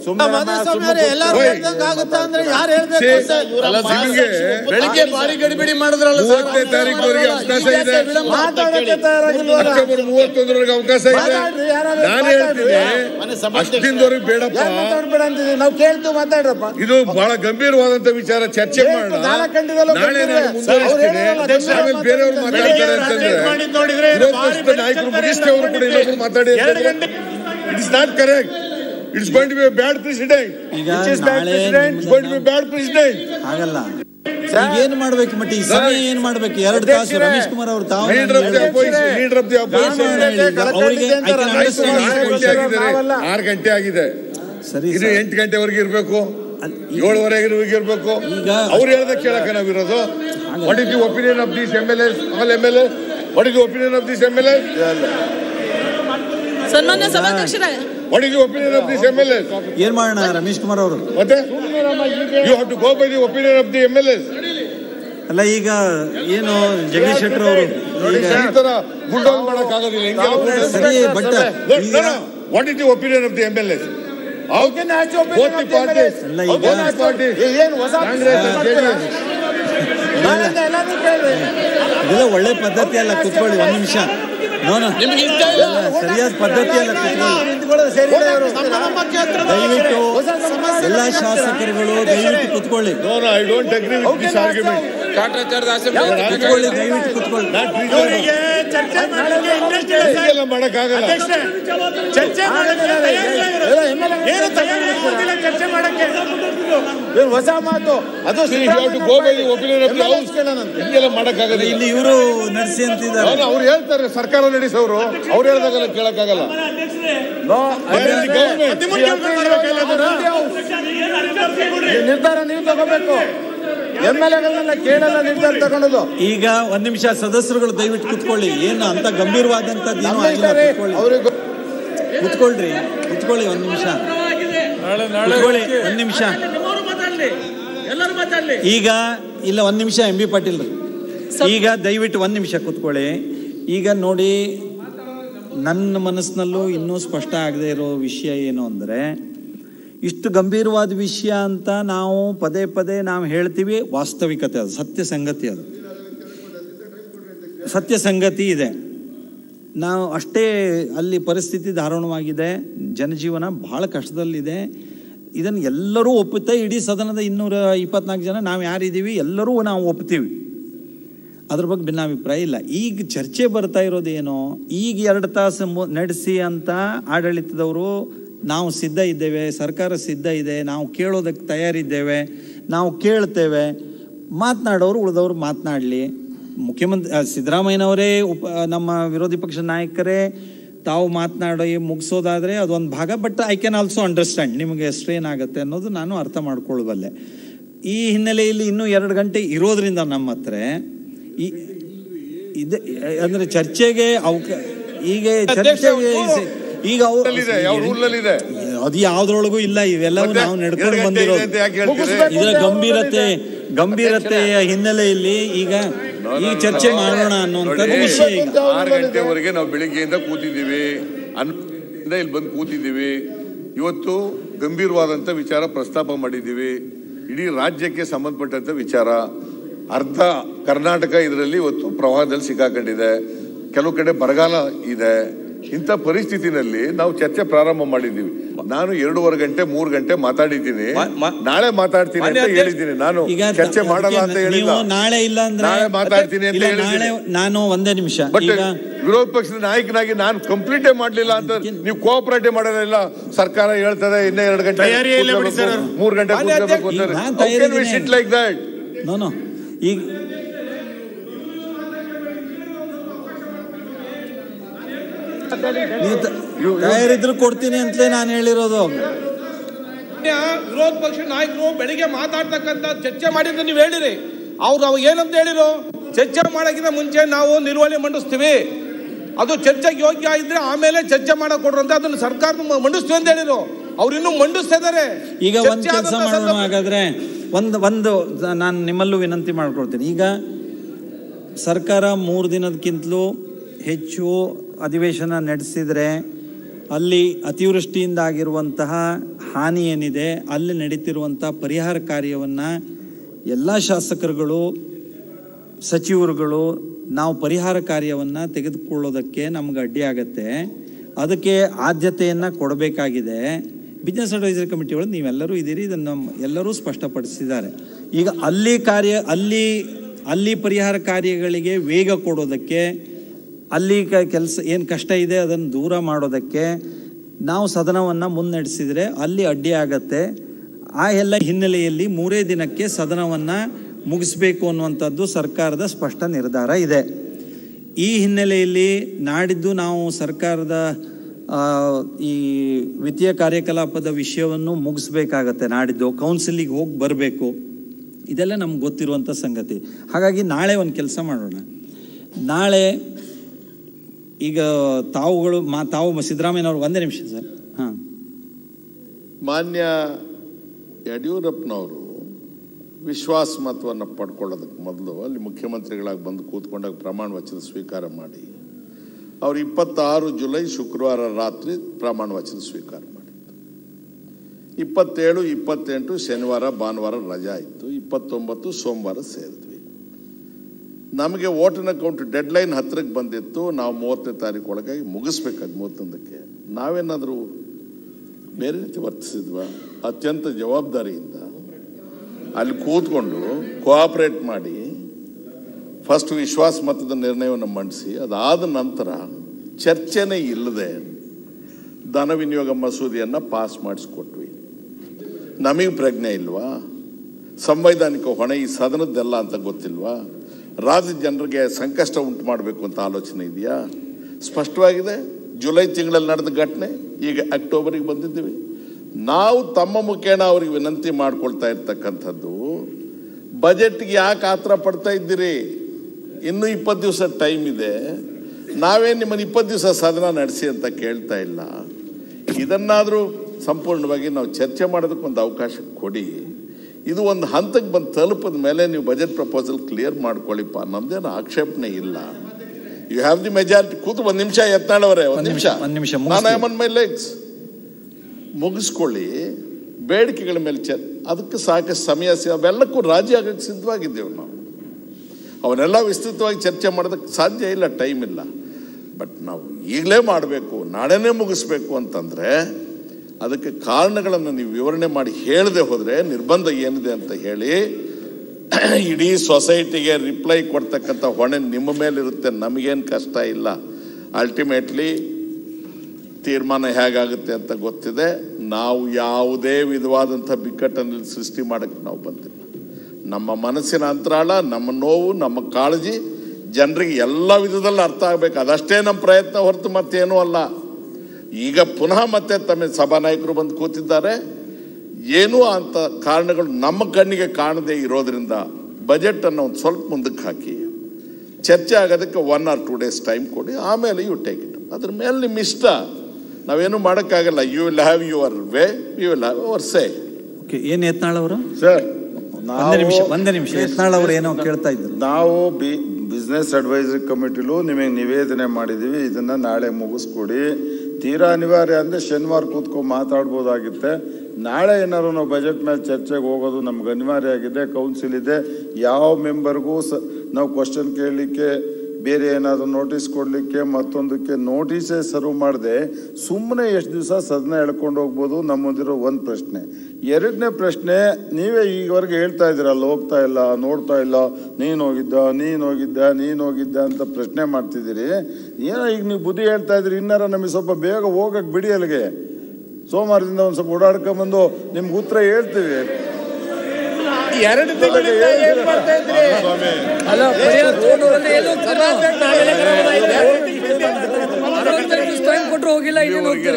ನಿಮಗೆ ಬೆಳಿಗ್ಗೆ ಬಾಡಿ ಗಡಿಬಿಡಿ ಮಾಡಿದ್ರಲ್ಲ ಸರ್ ಮೂವತ್ತನೇ ತಾರೀಕುವರೆಗೆ ಅವಕಾಶ ಇದೆ ಮಾತಾಡಕ್ಕೆ ತಯಾರಾಗಿಲ್ವಲ್ಲ ಅಕ್ಟೋಬರ್ ಮೂವತ್ತೊಂದರವರೆಗೆ ಅವಕಾಶ ಇದೆ ಮಾತಾಡ್ರಿ, ಯಾರಾದ್ರೂ ನಾನು ಮಾತಾಡ್ರಿ. ಹೇಳ್ತೀನಿ ಅಷ್ಟಿಂದವರೆಗೆ ಬೇಡಪ್ಪ ಯಾರು ಮಾತಾಡ್ಬೇಡ ಅಂತಿದ್ದೀವಿ ನಾವು ಕೇಳ್ತೀವಿ ಮಾತಾಡ್ರಪ್ಪ ಇದು ಬಹಳ ಗಂಭೀರವಾದಂತ ವಿಚಾರ ಚರ್ಚೆ ಏನು ಮಾಡೋಣ ನಾಲ್ಕು ಗಂಟೆಗೆಲ್ಲ ನಾಳೆ ಬಂದಿದೆ. ನಾನು ಮುಂದುವರಿಸ್ತೀನಿ ಅವ್ರು ಹೇಳಿರಲ್ಲ, ಗಂಭೀರ ಆಮೇಲೆ ಬೇರೆಯವ್ರು ಮಾತಾಡ್ತಾರೆ. ಮಾತಾಡ್ತಾರೆ ಅಂತಂದ್ರೆ ವಿರೋಧ ಪಕ್ಷದ ನಾಯಕರು ಮುಗಿಸ್ತೆ ಅವರು ಕೂಡ ಇನ್ನೊಬ್ರು ಮಾತಾಡಿ it is not correct it's going to be bad president ಈಗ Which is bad ನಾಳೆ president? It's going to be bad president ಆಗಲ್ಲ ಈಗ ಏನ್ ಮಾಡ್ಬೇಕು ಮತ್ತೆ ಈ ಸಮಯ ಏನ್ ಮಾಡ್ಬೇಕು ಎರಡು ತಾಸು ಅಧ್ಯಕ್ಷರೇ, ರಮೇಶ್ ಕುಮಾರ್ ಅವ್ರು ತಾವು leader of the opposition leader of the ಏನ್ ಅಪೋಸಿಷನ್ ಮಾಡೋಣ ಹೇಳಿ? ಈಗ ಅವರಿಗೆ I can ಆಯ್ತು understand ಆರು his ಗಂಟೆ position. ಆಗಿದೆ ನಾವಲ್ಲ. ಆರು ಗಂಟೆ ಆಗಿದೆ ಸರಿ ಇದು ಸರ್. ಎಂಟು ಗಂಟೆವರೆಗೆ ಇರಬೇಕು ಅಲ್- ಈಗ- ಏಳುವರೆಗೆ ಇರಬೇಕು ಈಗ- ಅವ್ರು ಹೇಳ್ದ ಕೇಳಕ ನಾವಿರೋದು what is the opinion of this M L S all M L A what is the opinion of this M L S ಸನ್ಮಾನ್ಯ ಸಭಾಧ್ಯಕ್ಷರೇ what is the opinion of this M L S ಏನ್ ಮಾಡೋಣ ರಮೇಶ್ ಕುಮಾರ್ ಅವರು ಮತ್ತೆ you have to go by the opinion of the M L S ಅಲ್ಲ ಈಗ ಏನು ಜಗದೀಶ್ ಶೆಟ್ಟರ್ ಅವರು ಈಗ ಈ ತರ ಬುಲ್ಡೋಸ್ ಮಾಡಕ್ ಆಗೋದಿಲ್ಲ ಹಿಂಗೆಲ್ಲ ಸರಿ ಬಟ್ ಈಗ what is the opinion of the M L S How can I ask your opinion Both the of the parties. MLS? ಅಲ್ಲ, How ಈಗ- can I ask your- parties. ಏ, ಏನ್ ಹೊಸ ಕಾಂಗ್ರೆಸ್, ಮಾಡ್ತೀರಾ? JDS. ನಾಳೆಯಿಂದ ಎಲ್ಲಾನು ಕೇಳ್ರಿ. ಇದೆಲ್ಲ ಒಳ್ಳೆ ಪದ್ಧತಿ ಅಲ್ಲ ಕುತ್ಕೊಳ್ಳಿ ಒಂದ್ ನಿಮಿಷ ನೋ ನೋ ನಿಮ್ಗೆ ಇಷ್ಟ ಇಲ್ಲ ಸರಿಯಾದ ಪದ್ಧತಿ ಅಲ್ಲ ಕುತ್ಕೊಳ್ಳಿ ನಿಂತ್ಕೊಳ್ಳೋದು ಸರಿ ಇಲ್ಲ ಇವರು. ದಯವಿಟ್ಟು ಹೊಸ ಸಮಾಜ ಎಲ್ಲಾ ಶಾಸಕರುಗಳು ದಯವಿಟ್ಟು ಕುತ್ಕೊಳ್ಳಿ No, no, I don't agree with this argument. ಕಾಟಾಚಾರದ ಅಸೆಂಬ್ಲಿ ಕುತ್ಕೊಳ್ಳಿ ದಯವಿಟ್ಟು ಕುತ್ಕೊಳ್ಳಿ Not reasonable. ಹೀಗೆಲ್ಲ ಮಾಡಕ್ಕಾಗಲ್ಲ ಚರ್ಚೆ ಏನು ಹೊಸ ಮಾತು ಅದು See, you have to go by the opinion of the house. ಕೇಳೋಣಂತೆ ಹಿಂಗೆಲ್ಲ ಮಾಡಕ್ಕಾಗೋದಿಲ್ಲ ಇಲ್ಲಿ ಇವರು ನಡೆಸಿ ಅಂತಿದ್ದಾರೆ ಅವನು ಅವ್ರು ಹೇಳ್ತಾರೆ ಸರ್ಕಾರ ನಡೆಸೋರು ಅವ್ರು ಹೇಳ್ದಾಗಲ್ಲ ಕೇಳಕ್ಕಾಗಲ್ಲ no They are in the government. ಈ ನಿರ್ಧಾರ ನೀವು ತಗೋಬೇಕು ಎಮ್ ಎಲ್ ಎಗಳನ್ನೆಲ್ಲ ಕೇಳಲ್ಲ ನಿರ್ಧಾರ ತಗೊಳ್ಳೋದು ಈಗ ಒಂದ್ ನಿಮಿಷ ಸದಸ್ಯರುಗಳು ದಯವಿಟ್ಟು ಕುತ್ಕೊಳ್ಳಿ ಏನು ಅಂತ ಗಂಭೀರವಾದಂತದ್ದು ಏನೂ ನಮ್ಮ ಆಗಿಲ್ಲ ಇದ್ದಾರೆ ಕುತ್ಕೊಳ್ಳಿ ಅವ್ರಿಗೆ ಕುತ್ಕೊಳ್ರಿ ಕುತ್ಕೊಳ್ಳಿ ಒಂದ್ ನಿಮಿಷ ಕುತ್ಕೊಳ್ಳಿ ಒಂದ್ ನಿಮಿಷ ಈಗ ಇಲ್ಲ ಒಂದ್ ನಿಮಿಷ ಎಂ ಬಿ ಪಾಟೀಲ್ ರೀ ಈಗ ದಯವಿಟ್ಟು ಒಂದ್ ನಿಮಿಷ ಕುತ್ಕೊಳ್ಳಿ ಈಗ ನೋಡಿ ನನ್ನ ಮನಸ್ಸಿನಲ್ಲೂ ಇನ್ನೂ ಸ್ಪಷ್ಟ ಆಗದೆ ಇರೋ ವಿಷಯ ಏನು ಅಂದರೆ ಇಷ್ಟು ಗಂಭೀರವಾದ ವಿಷಯ ಅಂತ ನಾವು ಪದೇ ಪದೇ ನಾವು ಹೇಳ್ತೀವಿ ವಾಸ್ತವಿಕತೆ ಅದು ಸತ್ಯ ಸಂಗತಿ ಅದು ಸತ್ಯ ಸಂಗತಿ ಇದೆ ನಾವು ಅಷ್ಟೇ ಅಲ್ಲಿ ಪರಿಸ್ಥಿತಿ ದಾರುಣವಾಗಿದೆ ಜನಜೀವನ ಬಹಳ ಕಷ್ಟದಲ್ಲಿದೆ ಇದನ್ನು ಎಲ್ಲರೂ ಒಪ್ಪುತ್ತೆ ಇಡೀ ಸದನದ ಇನ್ನೂರ ಇಪ್ಪತ್ನಾಲ್ಕು ಜನ ನಾವು ಯಾರಿದ್ದೀವಿ ಎಲ್ಲರೂ ನಾವು ಒಪ್ತೀವಿ ಅದ್ರ ಬಗ್ಗೆ ಭಿನ್ನಾಭಿಪ್ರಾಯ ಇಲ್ಲ ಈಗ ಚರ್ಚೆ ಬರ್ತಾ ಇರೋದೇನು ಈಗ ಎರಡು ತಾಸು ಮು- ನಡೆಸಿ ಅಂತ ಆಡಳಿತದವರು ನಾವು ಸಿದ್ಧ ಇದ್ದೇವೆ ಸರ್ಕಾರ ಸಿದ್ಧ ಇದೆ ನಾವು ಕೇಳೋದಕ್ಕೆ ತಯಾರಿದ್ದೇವೆ ನಾವು ಕೇಳ್ತೇವೆ ಮಾತನಾಡೋರು ಉಳಿದವರು ಮಾತನಾಡಲಿ ಮುಖ್ಯಮಂತ್ರಿ ಆ, ಸಿದ್ದರಾಮಯ್ಯನವರೇ ಉಪ ನಮ್ಮ ವಿರೋಧಿ ಪಕ್ಷ ನಾಯಕರೇ ತಾವು ಮಾತನಾಡಿ ಮುಗಿಸೋದಾದರೆ ಅದೊಂದು ಭಾಗ but I can also understand ನಿಮಗೆ ಸ್ಟ್ರೇನ್ ಆಗುತ್ತೆ ಅನ್ನೋದು ನಾನು ಅರ್ಥ ಮಾಡ್ಕೊಳ್ಬಲ್ಲೆ ಈ ಹಿನ್ನೆಲೆಯಲ್ಲಿ ಇನ್ನೂ ಎರಡು ಗಂಟೆ ಇರೋದ್ರಿಂದ ನಮ್ಮ ಹತ್ರ ಈ ಇದೆ ಅಂದರೆ ಚರ್ಚೆಗೆ ಅವಕ ಈಗ ಚರ್ಚೆಗೆ ಈಗ ಅವ್ರು ಇದೆ ಯಾವ ರೂಲ್ ಇದೆ ಅದು ಯಾವ್ದ್ರೊಳಗೂ ಇಲ್ಲ ಇವೆಲ್ಲವೂ ಮತ್ತೆ ನಾವು ನಡ್ಕೊಂಡು ಎರಡು ಗಂಟೆ ಇದೆ ಬಂದಿರೋದು ಅಂತ ಯಾಕೆ ಹೇಳ್ತೀರಿ? ಇದರ ಗಂಭೀರತೆ ಗಂಭೀರತೆಯ ಹಿನ್ನೆಲೆಯಲ್ಲಿ ಈಗ ಈ ಚರ್ಚೆ ಮಾಡೋಣ ಅನ್ನುವಂಥದ್ದು ನೋಡಿ, ವಿಷಯ ಈಗ ಆರು ಗಂಟೆವರೆಗೆ ನಾವು ಬೆಳಿಗ್ಗೆಯಿಂದ ಕೂತಿದ್ದೀವಿ ಹನ್ನೊಂದರಿಂದ ಇಲ್ಲಿ ಬಂದು ಕೂತಿದ್ದೀವಿ ಇವತ್ತು ಗಂಭೀರವಾದಂಥ ವಿಚಾರ ಪ್ರಸ್ತಾಪ ಮಾಡಿದ್ದೀವಿ ಇಡೀ ರಾಜ್ಯಕ್ಕೆ ಸಂಬಂಧಪಟ್ಟಂತ ವಿಚಾರ ಅರ್ಧ ಕರ್ನಾಟಕ ಇದರಲ್ಲಿ ಇವತ್ತು ಪ್ರವಾಹದಲ್ಲಿ ಸಿಕ್ಕಾಕೊಂಡಿದೆ ಕೆಲವು ಕಡೆ ಬರಗಾಲ ಇದೆ ಇಂಥ ಪರಿಸ್ಥಿತಿನಲ್ಲಿ ನಾವು ಚರ್ಚೆ ಪ್ರಾರಂಭ ಮಾಡಿದ್ದೀವಿ ನಾನು ಎರಡೂವರೆ ಗಂಟೆ ಮೂರು ಗಂಟೆ ಮಾತಾಡಿದ್ದೀನಿ ಮ- ಮ- ನಾಳೆ ಮಾತಾಡ್ತೀನಿ ಅಂತ ಮಾನ್ಯ ಅಧ್ಯಕ್ಷ- ಹೇಳಿದ್ದೀನಿ ನಾನು ಈಗ ಚರ್ಚೆ ಮಾಡಲ್ಲ ಅಂತ ಅದಕ್ಕೆ ಹೇಳಿಲ್ಲ ನೀವು ನಾಳೆ ಇಲ್ಲ ಅಂದ್ರೆ ನಾಳೆ ಮಾತಾಡ್ತೀನಿ ಅಂತ ಇಲ್ಲ, ನಾಳೆ ಹೇಳಿದ್ದೀನಿ ನಾನು ಒಂದೇ ನಿಮಿಷ ಬಟ್ ಈಗ ವಿರೋಧ ಪಕ್ಷದ ನಾಯಕನಾಗಿ ನಾನು ಕಂಪ್ಲೀಟೇ ಮಾಡ್ಲಿಲ್ಲ ಅಂತ ನೀವು ಕೋಆಪರೇಟ್ ಮಾಡೋದಿಲ್ಲ ಸರ್ಕಾರ ಹೇಳ್ತದೆ ಇನ್ನೇ ಎರಡು ಗಂಟೆ ತಯಾರಿಯಲ್ಲೇ ಬಿಡಿ ಸರ್. ಕೂತ್ಕೋಬೇಕು, ಮೂರು ಗಂಟೆ ಮಾನ್ಯ ಕೂತ್ಕೋಬೇಕು ಈಗ ಅಂತಾರೆ ನಾನ್ How can we ತಯಾರಿದ್ದೀನಿ. sit like that? No no ಈಗ ನೀವು ತ- ತಯಾರಿದ್ರು ಕೊಡ್ತೀನಿ ಅಂತಲೇ ನಾನು ಹೇಳಿರೋದು ಮಾನ್ಯ ವಿರೋಧ ಪಕ್ಷ ನಾಯಕರು ಬೆಳಿಗ್ಗೆ ಮಾತಾಡ್ತಕ್ಕಂಥ ಚರ್ಚೆ ಮಾಡಿದ್ರೆ ನೀವು ಹೇಳಿರಿ ಅವ್ರು ಅವಾಗ ಏನಂತ ಹೇಳಿರು ಚರ್ಚೆ ಮಾಡೋಕ್ಕಿಂತ ಮುಂಚೆ ನಾವು ನಿಲುವಳಿ ಮಂಡಿಸ್ತೀವಿ ಅದು ಚರ್ಚೆಗೆ ಯೋಗ್ಯ ಇದ್ರೆ ಆಮೇಲೆ ಚರ್ಚೆ ಮಾಡಕ್ ಕೊಡ್ರು ಅಂತ ಅದನ್ನು ಸರ್ಕಾರ ಮಂಡಿಸ್ತೀವಿ ಅಂತ ಹೇಳಿರು ಅವ್ರು ಇನ್ನೂ ಮಂಡಿಸ್ತಾ ಇದಾರೆ ಈಗ ಒಂದು ಚರ್ಚೆ ಕೆಲಸ ಆದಂತ ಮಾಡೋಣ ಸಂದರ್ಭ- ಹಾಗಾದ್ರೆ ಒಂದು ಒಂದು ನಾನು ನಿಮ್ಮಲ್ಲೂ ವಿನಂತಿ ಮಾಡ್ಕೊಳ್ತೀನಿ ಈಗ ಸರ್ಕಾರ ಮೂರು ದಿನದಕ್ಕಿಂತಲೂ ಹೆಚ್ಚು ಅಧಿವೇಶನ ನಡೆಸಿದರೆ ಅಲ್ಲಿ ಅತಿವೃಷ್ಟಿಯಿಂದ ಆಗಿರುವಂತಹ ಹಾನಿ ಏನಿದೆ ಅಲ್ಲಿ ನಡೀತಿರುವಂಥ ಪರಿಹಾರ ಕಾರ್ಯವನ್ನು ಎಲ್ಲ ಶಾಸಕರುಗಳು ಸಚಿವರುಗಳು ನಾವು ಪರಿಹಾರ ಕಾರ್ಯವನ್ನು ತೆಗೆದುಕೊಳ್ಳೋದಕ್ಕೆ ನಮ್ಗೆ ಅಡ್ಡಿ ಆಗತ್ತೆ ಅದಕ್ಕೆ ಆದ್ಯತೆಯನ್ನು ಕೊಡಬೇಕಾಗಿದೆ ಬಿಸ್ನೆಸ್ ಅಡ್ವೈಸರಿ ಕಮಿಟಿ ಒಳಗೆ ನೀವೆಲ್ಲರೂ ಇದ್ದೀರಿ ಇದನ್ನು ನಮ್ಮ ಎಲ್ಲರೂ ಸ್ಪಷ್ಟಪಡಿಸಿದ್ದಾರೆ ಈಗ ಅಲ್ಲಿ ಕಾರ್ಯ ಅಲ್ಲಿ ಅಲ್ಲಿ ಪರಿಹಾರ ಕಾರ್ಯಗಳಿಗೆ ವೇಗ ಕೊಡೋದಕ್ಕೆ ಅಲ್ಲಿ ಕೆಲಸ ಏನು ಕಷ್ಟ ಇದೆ ಅದನ್ನು ದೂರ ಮಾಡೋದಕ್ಕೆ ನಾವು ಸದನವನ್ನು ಮುನ್ನಡೆಸಿದರೆ ಅಲ್ಲಿ ಅಡ್ಡಿ ಆಗತ್ತೆ ಆ ಎಲ್ಲ ಹಿನ್ನೆಲೆಯಲ್ಲಿ ಮೂರೇ ದಿನಕ್ಕೆ ಸದನವನ್ನು ಮುಗಿಸ್ಬೇಕು ಅನ್ನುವಂಥದ್ದು ಸರ್ಕಾರದ ಸ್ಪಷ್ಟ ನಿರ್ಧಾರ ಇದೆ ಈ ಹಿನ್ನೆಲೆಯಲ್ಲಿ ನಾಡಿದ್ದು ನಾವು ಸರ್ಕಾರದ ಆ, ಈ ವಿತ್ತೀಯ ಕಾರ್ಯಕಲಾಪದ ವಿಷಯವನ್ನು ಮುಗಿಸ್ಬೇಕಾಗತ್ತೆ ನಾಡಿದ್ದು ಕೌನ್ಸಿಲಿಗೆ ಹೋಗಿ ಬರಬೇಕು ಇದೆಲ್ಲ ನಮ್ಗೆ ಗೊತ್ತಿರುವಂಥ ಸಂಗತಿ ಹಾಗಾಗಿ ನಾಳೆ ಒಂದು ಕೆಲಸ ಮಾಡೋಣ ನಾಳೆ ಈಗ ತಾವುಗಳು ಮಾ ತಾವು ಸಿದ್ದರಾಮಯ್ಯನವರು ಒಂದೇ ನಿಮಿಷ ಸರ್ ಹಾಂ ಮಾನ್ಯ ಯಡಿಯೂರಪ್ಪನವರು ವಿಶ್ವಾಸ ಮತವನ್ನು ಪಡ್ಕೊಳ್ಳೋದಕ್ಕೆ ಮೊದಲು ಅಲ್ಲಿ ಮುಖ್ಯಮಂತ್ರಿಗಳಾಗಿ ಬಂದು ಕೂತ್ಕೊಂಡಾಗ ಪ್ರಮಾಣ ವಚನ ಸ್ವೀಕಾರ ಮಾಡಿ ಅವರು ಇಪ್ಪತ್ತಾರು ಜುಲೈ ಶುಕ್ರವಾರ ರಾತ್ರಿ ಪ್ರಮಾಣ ವಚನ ಸ್ವೀಕಾರ ಮಾಡಿದ್ದು ಇಪ್ಪತ್ತೇಳು ಇಪ್ಪತ್ತೆಂಟು ಶನಿವಾರ ಭಾನುವಾರ ರಜಾ ಇತ್ತು ಇಪ್ಪತ್ತೊಂಬತ್ತು ಸೋಮವಾರ ಸೇರಿದ್ವಿ ನಮಗೆ ಓಟಿನ ಕೌಂಟ್ ಡೆಡ್ಲೈನ್ ಹತ್ತಿರಕ್ಕೆ ಬಂದಿತ್ತು ನಾವು ಮೂವತ್ತನೇ ತಾರೀಕು ಒಳಗಾಗಿ ಮುಗಿಸ್ಬೇಕಾಗಿ ಮೂವತ್ತೊಂದಕ್ಕೆ ನಾವೇನಾದರೂ ಬೇರೆ ರೀತಿ ವರ್ತಿಸಿದ್ವ ಅತ್ಯಂತ ಜವಾಬ್ದಾರಿಯಿಂದ ಅಲ್ಲಿ ಕೂತ್ಕೊಂಡು ಕೋಆಪರೇಟ್ ಮಾಡಿ ಫಸ್ಟ್ ವಿಶ್ವಾಸ ಮತದ ನಿರ್ಣಯವನ್ನು ಮಂಡಿಸಿ ಅದಾದ ನಂತರ ಚರ್ಚೆನೇ ಇಲ್ಲದೆ ಧನ ವಿನಿಯೋಗ ಮಸೂದೆಯನ್ನು ಪಾಸ್ ಮಾಡಿಸ್ಕೊಟ್ವಿ ನಮಗೆ ಪ್ರಜ್ಞೆ ಇಲ್ವಾ ಸಂವೈಧಾನಿಕ ಹೊಣೆ ಈ ಸದನದ್ದೆಲ್ಲ ಅಂತ ಗೊತ್ತಿಲ್ವಾ ರಾಜ್ಯ ಜನರಿಗೆ ಸಂಕಷ್ಟ ಉಂಟು ಮಾಡಬೇಕು ಅಂತ ಆಲೋಚನೆ ಇದೆಯಾ ಸ್ಪಷ್ಟವಾಗಿದೆ ಜುಲೈ ತಿಂಗಳಲ್ಲಿ ನಡೆದ ಘಟನೆ ಈಗ ಅಕ್ಟೋಬರಿಗೆ ಬಂದಿದ್ದೀವಿ ನಾವು ತಮ್ಮ ಮುಖೇನ ಅವ್ರಿಗೆ ವಿನಂತಿ ಮಾಡ್ಕೊಳ್ತಾ ಇರ್ತಕ್ಕಂಥದ್ದು ಬಜೆಟ್ಗೆ ಯಾಕೆ ಆತರ ಪಡ್ತಾ ಇದ್ದೀರಿ ಇನ್ನೂ ಇಪ್ಪತ್ತು ದಿವಸ ಟೈಮ್ ಇದೆ ನಾವೇ ನಿಮ್ಮನ್ನು ಇಪ್ಪತ್ತು ದಿವಸ ಸದನ ನಡೆಸಿ ಅಂತ ಕೇಳ್ತಾ ಇಲ್ಲ ಇದನ್ನಾದರೂ ಸಂಪೂರ್ಣವಾಗಿ ನಾವು ಚರ್ಚೆ ಮಾಡೋದಕ್ಕೆ ಒಂದು ಅವಕಾಶ ಕೊಡಿ ಇದು ಒಂದು ಹಂತಕ್ಕೆ ಬಂದು ತಲುಪಿದ ಮೇಲೆ ನೀವು ಬಜೆಟ್ ಪ್ರಪೋಸಲ್ ಕ್ಲಿಯರ್ ಮಾಡ್ಕೊಳ್ಳಿಪ್ಪ ನಮ್ದೇನು ಆಕ್ಷೇಪಣೆ ಇಲ್ಲ ಯು ಹ್ಯಾವ್ ದಿ ಮೆಜಾರಿಟಿ ಕೂತು ಒಂದು ನಿಮಿಷ ಎತ್ನಾಳವರೇ ಒಂದು ಒಂದ್ ನಿಮಿಷ ನಿಮಿಷ, ಒಂದ್ ನಿಮಿಷ, ನಾನು ಮುಗಿಸ್ತೀನಿ. ಆಮ್ ಮೈ ಲೆಗ್ಸ್ ಮುಗಿಸ್ಕೊಳ್ಳಿ ಬೇಡಿಕೆಗಳ ಮೇಲೆ ಚ ಅದಕ್ಕೆ ಸಾಕಷ್ಟು ಸಮಯ ಸಿ- ಅವೆಲ್ಲಕ್ಕೂ ರಾಜಿ ಆಗಕ್ಕೆ ಸಿದ್ಧವಾಗಿದ್ದೇವೆ ನಾವು ಅವನ್ನೆಲ್ಲ ವಿಸ್ತೃತವಾಗಿ ಚರ್ಚೆ ಮಾಡೋದಕ್ಕೆ ಸಾಧ್ಯ ಇಲ್ಲ ಟೈಮ್ ಇಲ್ಲ ಬಟ್ ನಾವು ಈಗಲೇ ಮಾಡಬೇಕು ನಾಳೆನೇ ಮುಗಿಸ್ಬೇಕು ಅಂತಂದರೆ ಅದಕ್ಕೆ ಕಾರಣಗಳನ್ನು ನೀವು ವಿವರಣೆ ಮಾಡಿ ಹೇಳದೆ ಹೋದರೆ ನಿರ್ಬಂಧ ಏನಿದೆ ಅಂತ ಹೇಳಿ ಇಡೀ ಸೊಸೈಟಿಗೆ ರಿಪ್ಲೈ ಕೊಡ್ತಕ್ಕಂಥ ಹೊಣೆ ನಿಮ್ಮ ಮೇಲಿರುತ್ತೆ ನಮಗೇನು ಕಷ್ಟ ಇಲ್ಲ ಅಲ್ಟಿಮೇಟ್ಲಿ ತೀರ್ಮಾನ ಹೇಗಾಗುತ್ತೆ ಅಂತ ಗೊತ್ತಿದೆ ನಾವು ಯಾವುದೇ ವಿಧವಾದಂಥ ಬಿಕ್ಕಟ್ಟನ್ನು ಇಲ್ಲಿ ಸೃಷ್ಟಿ ಮಾಡೋಕ್ಕೆ ನಾವು ಬಂದಿಲ್ಲ ನಮ್ಮ ಮನಸ್ಸಿನ ಅಂತರಾಳ ನಮ್ಮ ನೋವು ನಮ್ಮ ಕಾಳಜಿ ಜನರಿಗೆ ಎಲ್ಲ ವಿಧದಲ್ಲಿ ಅರ್ಥ ಆಗಬೇಕು ಅದಷ್ಟೇ ನಮ್ಮ ಪ್ರಯತ್ನ ಹೊರತು ಮತ್ತೇನೂ ಅಲ್ಲ ಈಗ ಪುನಃ ಮತ್ತೆ ತಮ್ಮ ಸಭಾನಾಯಕರು ಬಂದು ಕೂತಿದ್ದಾರೆ ಏನೂ ಅಂತ ಕಾರಣಗಳು ನಮ್ಮ ಕಣ್ಣಿಗೆ ಕಾಣದೇ ಇರೋದ್ರಿಂದ ಬಜೆಟನ್ನು ಒಂದು ಸ್ವಲ್ಪ ಮುಂದಕ್ಕೆ ಹಾಕಿ ಚರ್ಚೆ ಆಗೋದಕ್ಕೆ one or two days time ಕೊಡಿ ಆಮೇಲೆ ಯು ಟೇಕ್ ಇಟ್ ಅದ್ರ ಮೇಲೆ ನಿಮ್ಮ ಇಷ್ಟ ನಾವೇನು ಮಾಡೋಕ್ಕಾಗಲ್ಲ you will have your way you will have our say okay ಏನು ಯತ್ನಾಳ್ ಅವರು ಸರ್ ಒಂದೇ ನಿಮಿಷ ಒಂದೇ ನಿಮಿಷ ಯತ್ನಾಳ್ ಅವರು ಏನೋ ಕೇಳ್ತಾ ಇದ್ರು ನಾವು ಬಿ ಬಿಸ್ನೆಸ್ ಅಡ್ವೈಸರಿ ಕಮಿಟಿಲು ನಿಮಗೆ ನಿವೇದನೆ ಮಾಡಿದ್ದೀವಿ ಇದನ್ನ ನಾಳೆ ಮುಗಿಸ್ಕೊಡಿ ತೀರಾ ಅನಿವಾರ್ಯ ಅಂದರೆ ಶನಿವಾರ ಕೂತ್ಕೊಂಡು ಮಾತಾಡ್ಬೋದಾಗಿತ್ತೆ ನಾಳೆ ಏನಾದ್ರು ನಾವು ಬಜೆಟ್ ಮೇಲೆ ಚರ್ಚೆಗೆ ಹೋಗೋದು ನಮ್ಗೆ ಅನಿವಾರ್ಯ ಆಗಿದೆ ಕೌನ್ಸಿಲ್ ಇದೆ ಯಾವ ಮೆಂಬರ್ಗೂ ಸ ನಾವು ಕ್ವಶನ್ ಕೇಳಲಿಕ್ಕೆ ಬೇರೆ ಏನಾದರೂ ನೋಟಿಸ್ ಕೊಡಲಿಕ್ಕೆ ಮತ್ತೊಂದಕ್ಕೆ ನೋಟಿಸೇ ಸರ್ವ್ ಮಾಡದೆ ಸುಮ್ಮನೆ ಎಷ್ಟು ದಿವಸ ಸದನ ಎಳ್ಕೊಂಡು ಹೋಗ್ಬೋದು ನಮ್ಮದಿರೋ ಒಂದು ಪ್ರಶ್ನೆ ಎರಡನೇ ಪ್ರಶ್ನೆ ನೀವೇ ಈವರೆಗೆ ಹೇಳ್ತಾ ಇದ್ದೀರಲ್ಲ ಹೋಗ್ತಾ ಇಲ್ಲ ನೋಡ್ತಾ ಇಲ್ಲ ನೀನು ಹೋಗಿದ್ದ ನೀನು ಹೋಗಿದ್ದ ನೀನು ಹೋಗಿದ್ದ ಅಂತ ಪ್ರಶ್ನೆ ಮಾಡ್ತಿದ್ದೀರಿ ಏನೋ ಈಗ ನೀವು ಬುದ್ಧಿ ಹೇಳ್ತಾ ಇದ್ರಿ ಇನ್ನಾರ ನಮಗೆ ಸ್ವಲ್ಪ ಬೇಗ ಹೋಗಕ್ಕೆ ಬಿಡಿ ಅಲ್ಲಿಗೆ ಸೋಮವಾರದಿಂದ ಒಂದು ಸ್ವಲ್ಪ ಓಡಾಡ್ಕೊಂಬಂದು ನಿಮ್ಗೆ ಉತ್ತರ ಹೇಳ್ತೀವಿ ಎರಡು ತಿಂಗಳಿಂದ ಏನ್ ಮಾಡ್ತಾ ಇದ್ರಿ ಅಲ್ಲ ಪರಿಹಾರ ತಗೊಂಡು ಹೋಗಲ್ಲ, ಎಲ್ಲಿ ಹೋಗ್ತೀರಾ? ಅರವತ್ತೈದು ದಿವ್ಸ time ಕೊಟ್ರು ಹೋಗಿಲ್ಲ ಇನ್ನೇನು ಹೋಗ್ತೀರಿ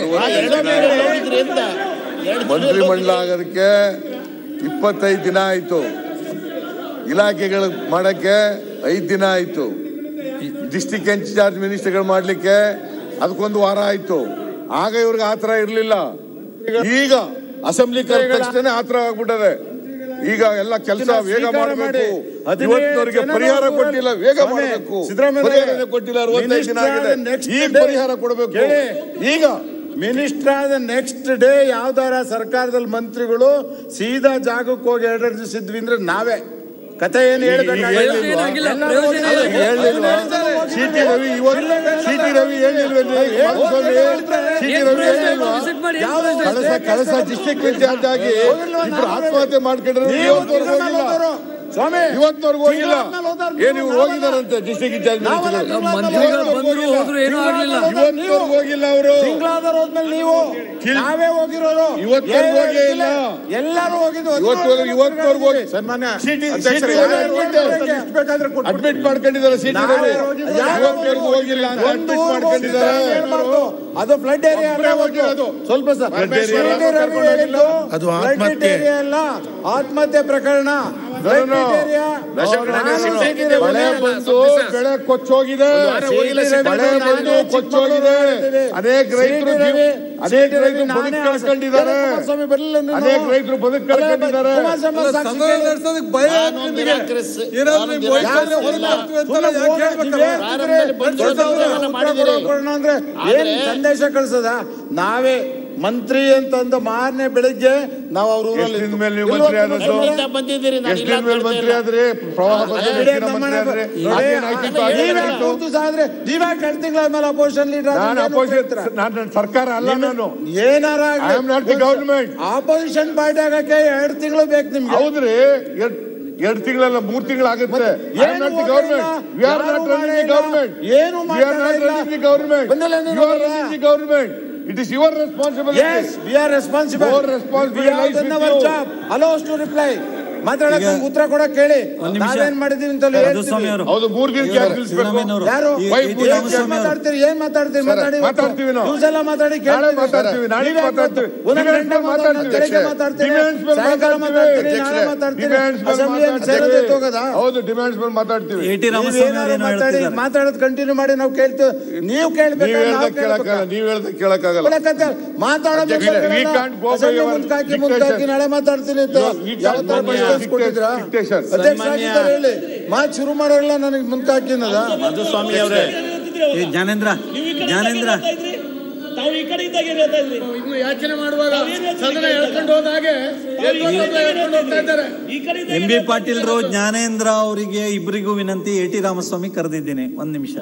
ಮಂತ್ರಿಮಂಡಲ ಆಗೋದಕ್ಕೆ ಇಪ್ಪತ್ತೈದು ದಿನ ಆಯ್ತು ಇಲಾಖೆಗಳು ಮಾಡಕ್ಕೆ ಐದು ದಿನ ಆಯ್ತು ಡಿಸ್ಟಿಕ್ ಇನ್ಚಾರ್ಜ್ ಮಿನಿಸ್ಟರ್ಗಳು ಮಾಡ್ಲಿಕ್ಕೆ ಅದಕ್ಕೊಂದು ವಾರ ಆಯ್ತು ಆಗ ಇವ್ರಿಗೆ ಆತರ ಇರ್ಲಿಲ್ಲ ಈಗ ಅಸೆಂಬ್ಲಿ ಕರೆದ ತಕ್ಷಣ ಆತರ ಆಗ್ಬಿಟ್ಟದೆ ಈಗ ಎಲ್ಲ ಕೆಲಸ ವೇಗ ಮಾಡಬೇಕು ಇವತ್ತಿನವರಿಗೆ ಪರಿಹಾರ ಕೊಟ್ಟಿಲ್ಲ ವೇಗ ಮಾಡಬೇಕು ಪರಿಹಾರನೇ ಕೊಟ್ಟಿಲ್ಲ ಅರವತ್ತೈದು ದಿನ ಆಗಿದೆ ಈಗ ಪರಿಹಾರ ಕೊಡಬೇಕು ಈಗ ಮಿನಿಸ್ಟರ್ ಆದ ನೆಕ್ಸ್ಟ್ ಡೇ ಯಾವ್ದಾರ ಸರ್ಕಾರದಲ್ಲಿ ಮಂತ್ರಿಗಳು ಸೀದಾ ಜಾಗಕ್ಕೆ ಹೋಗಿ ಎರಡೆರಡು ದಿವಸ ಇದ್ವಿ ಅಂದ್ರೆ ನಾವೇ ಕತೆ ಏನು ಪ್ರಯೋಜನ ಏನಾಗಿಲ್ಲ, ಪ್ರಯೋಜನ ಇಲ್ಲ. ಹೇಳಿಲ್ವಾ ಸಿಟಿ ರವಿ ಇವತ್ತು ಸಿಟಿ ರವಿ ಹೇಳಿಲ್ವೇನ್ರಿ ಸಿಟಿ ರವಿ ಹೇಳಿಲ್ವಾ ವಿಸಿಟ್ ಮಾಡಿ ಕಳಸ ಕಳಸ ಡಿಸ್ಟ್ರಿಕ್ಟ್ ಇನ್ಚಾರ್ಜ್ ಆಗಿ ಇಬ್ರು ಆತ್ಮಹತ್ಯೆ ಮಾಡ್ಕೊಂಡ್ರೆ ಇವತ್ತವರೆಗೂ ಹೋಗಿಲ್ಲ ಸ್ವಾಮಿ ಇವತ್ತವರೆಗೂ ಹೋಗಿಲ್ಲ ಏನ್ ಇವ್ರು ಹೋಗಿದಾರಂತೆ ಡಿಸ್ಟ್ರಿಕ್ಟ್ ಇನ್ಚಾರ್ಜ್ ನಮ್ಮ ಮಂತ್ರಿಗಳು ಬಂದ್ರು ಹೋದ್ರು ಏನೂ ಆಗ್ಲಿಲ್ಲ ಇವತ್ತವರೆಗೂ ಹೋಗಿಲ್ಲ ಅವರು ತಿಂಗಳಾದವ್ರು ಹೋದ್ಮೇಲೆ ನೀವು ನಾವೇ ಹೋಗಿರೋರು ಇವತ್ತವರೆಗೂ ಹೋಗೇ ಇಲ್ಲ ಎಲ್ಲರೂ ಹೋಗಿದ್ದು ಇವತ್ತವರೆಗೂ ಇವತ್ತವರೆಗೂ ಹೋಗಿ ಸನ್ಮಾನ್ಯ ಸಿಟಿ ಅಧ್ಯಕ್ಷರೇ, ಸಿಟಿ ಯಾರು ಹೋಗಿದ್ದಾರೆ? ಎಷ್ಟು ಬೇಕಾದ್ರೆ ಕೊಟ್ಬಿಡಿ. ಅಡ್ಮಿಟ್ ಮಾಡ್ಕೊಂಡಿದ್ದಾರೆ ಸಿಟಿ ರವಿ ಯಾರು ಇವತ್ತವರೆಗೂ ಹೋಗಿಲ್ಲ ಅಂತ ಒಂದು ಅಡ್ಮಿಟ್ ಊರಿಗೆ ಹೋಗಿದ್ದಾರೆ, ಮಾಡ್ಕೊಂಡಿದ್ದಾರೆ ಹೇಳ್ಬಾರ್ದು. ಅದು ಫ್ಲಡ್ ಏರಿಯಾ ಒಬ್ರೇ ಹೋಗಿರೋದು. ಸ್ವಲ್ಪ ಸರ್ Flood area ಸಿಟಿ ಎಲ್ಲ ರವಿ ಕರ್ಕೊಂಡು ಹೇಳಿದ್ದು ಅದು flood ಆತ್ಮಹತ್ಯೆ. area ಅಲ್ಲ ಆತ್ಮಹತ್ಯೆ ಪ್ರಕರಣ Flood no. area. ನಾನು ಸಿಟಿ ರವಿ ಮಳೆ ಬಂದು ಬೆಳೆ ಕೊಚ್ಚೋಗಿದೆ ಹೋಗಿಲ್ಲ, ಸಿಟಿ ಮಳೆ ರವಿ ಬಂದು ನಾನೇ ಕೊಚ್ಚೋಗಿದೆ ಚಿಕ್ಕಮಗಳೂರು ಅನೇಕ ರೈತರು ಸಿಟಿ ರವಿ, ಅನೇಕ ಸಿಟಿ ರವಿ ರೈತರು ಬದುಕು ನಾನೇ ಕಳ್ಕೊಂಡಿದ್ದಾರೆ ಕುಮಾರಸ್ವಾಮಿ ಬರಲಿಲ್ಲ ನೀನು. ಅನೇಕ ರೈತರು ಬದುಕು ಕಳ್ಕೊಂಡಿದ್ದಾರೆ ಕುಮಾರಸ್ವಾಮಿ ಅವ್ರ ಸಾಕ್ಷಿ ಕೇಳಿ. ಅಂದ್ರೆ ಏನ್ ಸಂದೇಶ ಕಳ್ಸದ ನಾವೇ ಮಂತ್ರಿ ಅಂತಂದು ಮಾರನೇ ಬೆಳಿಗ್ಗೆ ನಾವು ಅವ್ರ ಊರಲ್ಲಿ ಎಷ್ಟು ದಿನದ ಮೇಲೆ ನೀವು ಮಂತ್ರಿ ಆದದ್ದು ಎಷ್ಟು ದಿನ ಮೇಲೆ ಮಂತ್ರಿ ಆದ್ರೆ ಪ್ರವಾಹ ಬಂದು ಎಷ್ಟು ದಿನ ಮಂತ್ರಿ ಆದ್ರೆ ಅದೇನಾಯ್ತಿತ್ತು ಅದೇನಾಯ್ತು ನೀವ್ಯಾಕೆ ಎರಡು ತಿಂಗಳಾದ್ಮೇಲೆ ಅಪೋಸಿಷನ್ ಲೀಡರ್ ನಾನು ಅಪೋಸಿಟ್ ನಾನು ನನ್ನ ಸರ್ಕಾರ ಅಲ್ಲ ನಾನು ಏನಾರ I am not the government opposition party ಆಗಕ್ಕೆ ಎರಡು ತಿಂಗಳು ಬೇಕು ನಿಮ್ಗೆ ಹೌದ್ರಿ ಎರಡ್ ಎರಡು ತಿಂಗಳಲ್ಲ ಮೂರ್ ತಿಂಗಳಾಗುತ್ತೆ I am not the government we are not running the government ಏನು we are not running the government ಬಂದಿಲ್ಲ ನೀನು ಯು ಆರ್ ಬರಲ್ಲ. Running the government it is your responsibility Yes, we are responsible. More responsibility We have lies done with our you. job. Allow us to reply. ಮಾತಾಡಕ್ ಈಗ- ನಮ್ಗೆ ಉತ್ತರ ಕೊಡಕ್ ಕೇಳಿ ಒಂದ್ ನಿಮಿಷ. ನಾವೇನ್ ಮಾಡಿದೀವಿ ಅಂತ ಮಧುಸ್ವಾಮಿ ಅವರು ಹೌದು ಮೂರ್ ದಿನಕ್ಕೆ ಯಾಕೆ ನಿಲ್ಸ್ಬೇಕು ಸಿದ್ದರಾಮಯ್ಯನವರು ಯಾರು ಈ- ವೈ- ಈ ವೈ- ರಾಮಸ್ವಾಮಿ ಏನ್ ಅವರು ಮಾತಾಡ್ತೀರಿ ಏನ್ ಮಾತಾಡ್ತೀರಿ ಸರ್, ಮಾತಾಡಿ ಮಾತಾಡ್ತೀವಿ ನಾವು. ನ್ಯೂಸ್ ಎಲ್ಲ ಮಾತಾಡಿ ನಾಳೆ ಕೇಳ್ತೀವಿ ಮಾತಾಡ್ತೀವಿ, ನಾಳೆ ನೀವೇ ಮಾತಾಡ್ತೀವಿ. ಒಂದೊಂದು Demands ಗಂಟೆ ಮೇಲೆ ಮಾತಾಡ್ತೀರಿ, ಮಾತಾಡ್ತೀವಿ, ಬೆಳಗ್ಗೆ ಅಧ್ಯಕ್ಷರೇ. ಮಾತಾಡ್ತೀರಿ Demands ಮೇಲೆ ಸಾಯಂಕಾಲ ಮಾತಾಡ್ತೀವಿ, ಮಾತಾಡ್ತೀರಿ ನಾಳೆ ಅಧ್ಯಕ್ಷರೇ. ಮಾತಾಡ್ತೀರಿ Demands ಮೇಲೆ ಅಸೆಂಬ್ಲಿ ಮಾತಾಡ್ತೀವಿ. ಹೋಗದ ಹೌದು ಡಿಮ್ಯಾಂಡ್ಸ್ ಮೇಲೆ ಮಾತಾಡ್ತೀವಿ ಎ ಟಿ ರಾಮಸ್ವಾಮಿ ಅವರು ನೀವೇನಾದ್ರು ಏನೋ ಮಾತಾಡಿ ಹೇಳ್ತಿದ್ದಾರೆ ಮಾತಾಡೋದು ಕಂಟಿನ್ಯೂ ಮಾಡಿ ನಾವು ಕೇಳ್ತೀವಿ ನೀವು ನೀವ್ ಕೇಳ್ಬೇಕು ಹೇಳ್ದ ಕೇಳಕ್ಕಾಗಲ್ಲ ನೀವ್ ಹೇಳ್ದ ಕೇಳಕ್ಕಾಗಲ್ಲ We can't go by your ಮುಂದ್ಕಾಕಿ dictation. ಮುಂದ್ಕಾಕಿ ನಾಳೆ ಮಾತಾಡ್ತೀನಿ ಅಂತ No, we ಯಾವ can't ತರ go by your ಬಸ್ ಕೊಟ್ಟಿದ್ರಾ dictation. ಅಧ್ಯಕ್ಷ ಸನ್ಮಾನ್ಯ- ಆಗಿದ್ದಾರೆ ಹೇಳಿ ಮಾತು ಶುರು ಮಾಡೋಲ್ಲ ನನಗೆ ಮುಂದ್ಕಾಕಿನದ ಮಧುಸ್ವಾಮಿ ಅವರೇ ಏ, ಜ್ಞಾನೇಂದ್ರ ಜ್ಞಾನೇಂದ್ರ ತಾವು ಈ ಕಡೆ ಇದ್ದಾಗ ಏನ್ ಹೇಳ್ತಾ ಇದ್ರಿ ಇನ್ನು ಯಾಚನೆ ಮಾಡುವಾಗ ಸದನ ಹೇಳ್ಕೊಂಡು ಹೋದ ಹಾಗೆ ಹೇಳ್ಕೊಂಡು ಹೋಗ್ತಾ ಇದ್ದಾರೆ ಈ ಕಡೆ ಇದ್ದಾಗ ಎಂ ಬಿ ಪಾಟೀಲ್ರು ಜ್ಞಾನೇಂದ್ರ ಅವರಿಗೆ ಇಬ್ಬರಿಗೂ ವಿನಂತಿ ಎ ಟಿ ರಾಮಸ್ವಾಮಿ ಕರೆದಿದ್ದೀನಿ ಒಂದ್ ನಿಮಿಷ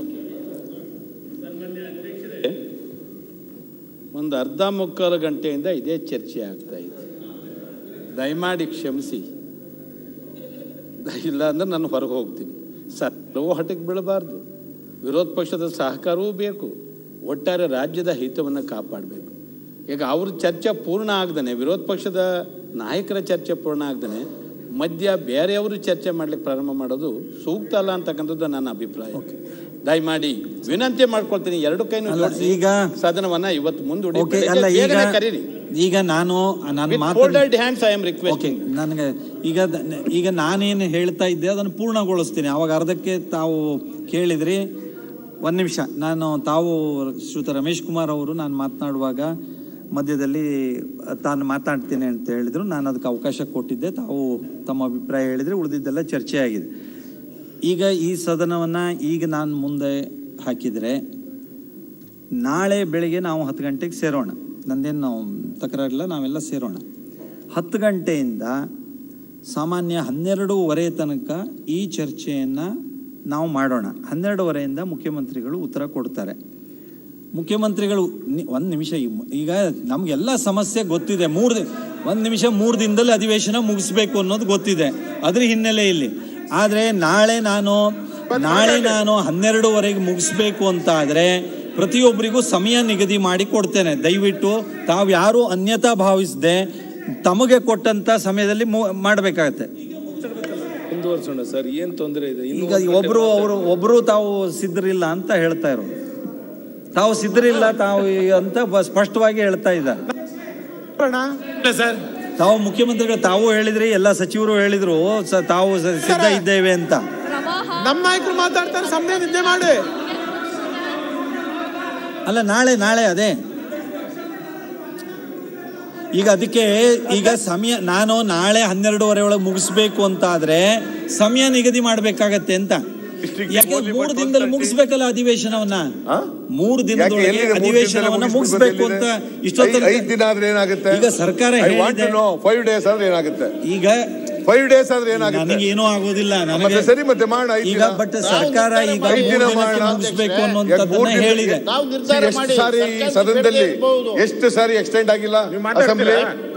ಒಂದು ಅರ್ಧ ಮುಕ್ಕಾಲು ಗಂಟೆಯಿಂದ ಇದೇ ಚರ್ಚೆ ಆಗ್ತಾ ಇದೆ ದಯಮಾಡಿ ಕ್ಷಮಿಸಿ ಇಲ್ಲ ಅಂದ್ರೆ ನಾನು ಹೊರಗೆ ಹೋಗ್ತೀನಿ ಸರ್ಕಾರವೂ ಹಠಕ್ಕೆ ಬೀಳಬಾರ್ದು ವಿರೋಧ ಪಕ್ಷದ ಸಹಕಾರವೂ ಬೇಕು ಒಟ್ಟಾರೆ ರಾಜ್ಯದ ಹಿತವನ್ನು ಕಾಪಾಡಬೇಕು ಈಗ ಅವ್ರ ಚರ್ಚೆ ಪೂರ್ಣ ಆಗ್ದಾನೆ ವಿರೋಧ ಪಕ್ಷದ ನಾಯಕರ ಚರ್ಚೆ ಪೂರ್ಣ ಆಗ್ದಾನೆ ಮಧ್ಯ ಬೇರೆಯವರು ಚರ್ಚೆ ಮಾಡ್ಲಿಕ್ಕೆ ಪ್ರಾರಂಭ ಮಾಡೋದು ಸೂಕ್ತ ಅಲ್ಲ ಅಂತಕ್ಕಂಥದ್ದು ನನ್ನ ಅಭಿಪ್ರಾಯ ದಯಮಾಡಿ ವಿನಂತಿ ಮಾಡ್ಕೊಳ್ತೀನಿ ಎರಡು ಕೈನು ಅಲ್ಲ, ಜೋಡಿಸಿ ಈಗ ಸದನವನ್ನ ಇವತ್ತು ಮುಂದೂಡಿ ಓಕೆ ಅಲ್ಲ ಈಗ ಬೇಗನೆ ಕರೀರಿ ಈಗ ನಾನು ನಾನು With ಮಾತು folded hands I am okay requesting. ನನಗೆ ಈಗ ದ- ಈಗ ನಾನೇನು ಹೇಳ್ತಾ ಇದ್ದೆ ಅದನ್ನು ಪೂರ್ಣಗೊಳಿಸ್ತೀನಿ ಅವಾಗ ಅರ್ಧಕ್ಕೆ ತಾವು ಕೇಳಿದ್ರಿ ಒಂದು ನಿಮಿಷ ನಾನು ತಾವು ಶ್ರೀಯುತ ರಮೇಶ್ ಕುಮಾರ್ ಅವರು ನಾನು ಮಾತನಾಡುವಾಗ ಮಧ್ಯದಲ್ಲಿ ತಾನು ಮಾತಾಡ್ತೀನಿ ಅಂತ ಹೇಳಿದರು ನಾನು ಅದಕ್ಕೆ ಅವಕಾಶ ಕೊಟ್ಟಿದ್ದೆ ತಾವು ತಮ್ಮ ಅಭಿಪ್ರಾಯ ಹೇಳಿದರೆ ಉಳಿದಿದ್ದೆಲ್ಲ ಚರ್ಚೆ ಆಗಿದೆ ಈಗ ಈ ಸದನವನ್ನು ಈಗ ನಾನು ಮುಂದೆ ಹಾಕಿದರೆ ನಾಳೆ ಬೆಳಿಗ್ಗೆ ನಾವು ಹತ್ತು ಗಂಟೆಗೆ ಸೇರೋಣ ನಂದೇನು ನಾವು ತಕರಾರಿಲ್ಲ ನಾವೆಲ್ಲ ಸೇರೋಣ ಹತ್ತು ಗಂಟೆಯಿಂದ ಸಾಮಾನ್ಯ ಹನ್ನೆರಡೂವರೆ ತನಕ ಈ ಚರ್ಚೆಯನ್ನು ನಾವು ಮಾಡೋಣ ಹನ್ನೆರಡುವರೆಯಿಂದ ಮುಖ್ಯಮಂತ್ರಿಗಳು ಉತ್ತರ ಕೊಡ್ತಾರೆ ಮುಖ್ಯಮಂತ್ರಿಗಳು ಒಂದು ನಿಮಿಷ ಈ- ಈಗ ನಮಗೆಲ್ಲ ಸಮಸ್ಯೆ ಗೊತ್ತಿದೆ ಮೂರು ಒಂದು ನಿಮಿಷ ಮೂರು ದಿನದಲ್ಲಿ ಅಧಿವೇಶನ ಮುಗಿಸ್ಬೇಕು ಅನ್ನೋದು ಗೊತ್ತಿದೆ ಅದ್ರ ಹಿನ್ನೆಲೆಯಲ್ಲಿ ಆದರೆ ನಾಳೆ ನಾನು ನಾಳೆ ನಾನು ಹನ್ನೆರಡುವರೆಗೆ ಮುಗಿಸ್ಬೇಕು ಅಂತ ಆದರೆ ಪ್ರತಿಯೊಬ್ಬರಿಗೂ ಸಮಯ ನಿಗದಿ ಮಾಡಿ ಕೊಡ್ತೇನೆ ದಯವಿಟ್ಟು ತಾವು ಯಾರು ಅನ್ಯತಾ ಭಾವಿಸದೆ ತಮಗೆ ಕೊಟ್ಟಂತ ಸಮಯದಲ್ಲಿ ಮಾಡಬೇಕಾಗತ್ತೆ ಮುಂದುವರ್ಸೋಣ ಸರ್ ಏನ್ ತೊಂದರೆ ಇದೆ ಇನ್ನು ಈಗ ಒಬ್ರು ಅವರು ಒಬ್ರು ತಾವು ಸಿದ್ಧರಿಲ್ಲ ಅಂತ ಹೇಳ್ತಾ ಇರೋದು ತಾವು ಸಿದ್ಧರಿಲ್ಲ ತಾವು ಅಂತ ಬ- ಸ್ಪಷ್ಟವಾಗಿ ಹೇಳ್ತಾ ಇದ್ದಾರೆ ಸರ್ ತಾವು ಮುಖ್ಯಮಂತ್ರಿಗಳು ತಾವು ಹೇಳಿದ್ರಿ ಎಲ್ಲ ಸಚಿವರು ಹೇಳಿದ್ರು ಸ- ತಾವು ಸ- ಸಿದ್ಧ ಇದ್ದೇವೆ ಅಂತ ನಮ್ಮ ನಾಯಕರು ಮಾತಾಡ್ತಾರೆ ಸಮಯ ನಿದ್ದೆ ಮಾಡಿ ಅಲ್ಲ ನಾಳೆ ನಾಳೆ ಅದೇ ಈಗ ಅದಕ್ಕೆ ಈಗ ಸಮಯ ನಾನು ನಾಳೆ ಹನ್ನೆರಡುವರೆ ಒಳಗೆ ಮುಗಿಸ್ಬೇಕು ಅಂತ ಆದ್ರೆ ಸಮಯ ನಿಗದಿ ಮಾಡ್ಬೇಕಾಗತ್ತೆ ಅಂತ ಯಾಕೆ ಮೂರು ದಿನದಲ್ಲಿ ಮುಗಿಸ್ಬೇಕಲ್ಲ ಅಧಿವೇಶನವನ್ನ ಮೂರು ದಿನದೊಳಗೆ ಅಧಿವೇಶನವನ್ನ ಮುಗಿಸ್ಬೇಕು ಅಂತ ಇಷ್ಟೊತ್ತ ಐದು ದಿನ ಆದ್ರೆ ಏನಾಗುತ್ತೆ ಈಗ ಸರ್ಕಾರ ಹೇಳಿದೆ ಫೈವ್ ಡೇಸ್ ಆದ್ರೆ ಏನಾಗುತ್ತೆ ಈಗ ಫೈವ್ ಡೇಸ್ ಆದ್ರೆ ಏನಾಗುತ್ತೆ ನನಗೇನೂ ಆಗೋದಿಲ್ಲ ಮತ್ತೆ ನನಗೆ ಸರಿ ಮತ್ತೆ ಮಾಡ ಈಗ ಬಟ್ ಸರ್ಕಾರ ಈಗ ಐದು ದಿನ ಮೂರು ದಿನಕ್ಕೆ ಮಾಡೋಣ. ಮುಗಿಸ್ಬೇಕು ಯಾಕೆ ಮೂರು ಅನ್ನುವಂಥದ್ದನ್ನ ದಿನ- ಹೇಳಿದೆ ನಾವು ನಿರ್ಧಾರ ಎಷ್ಟು ಮಾಡಿ ಸಾರಿ ಈ ಸದನದಲ್ಲಿ ಎಷ್ಟು ಸಾರಿ ಎಕ್ಸ್ಟೆಂಡ್ ಆಗಿಲ್ಲ ಅಸೆಂಬ್ಲಿ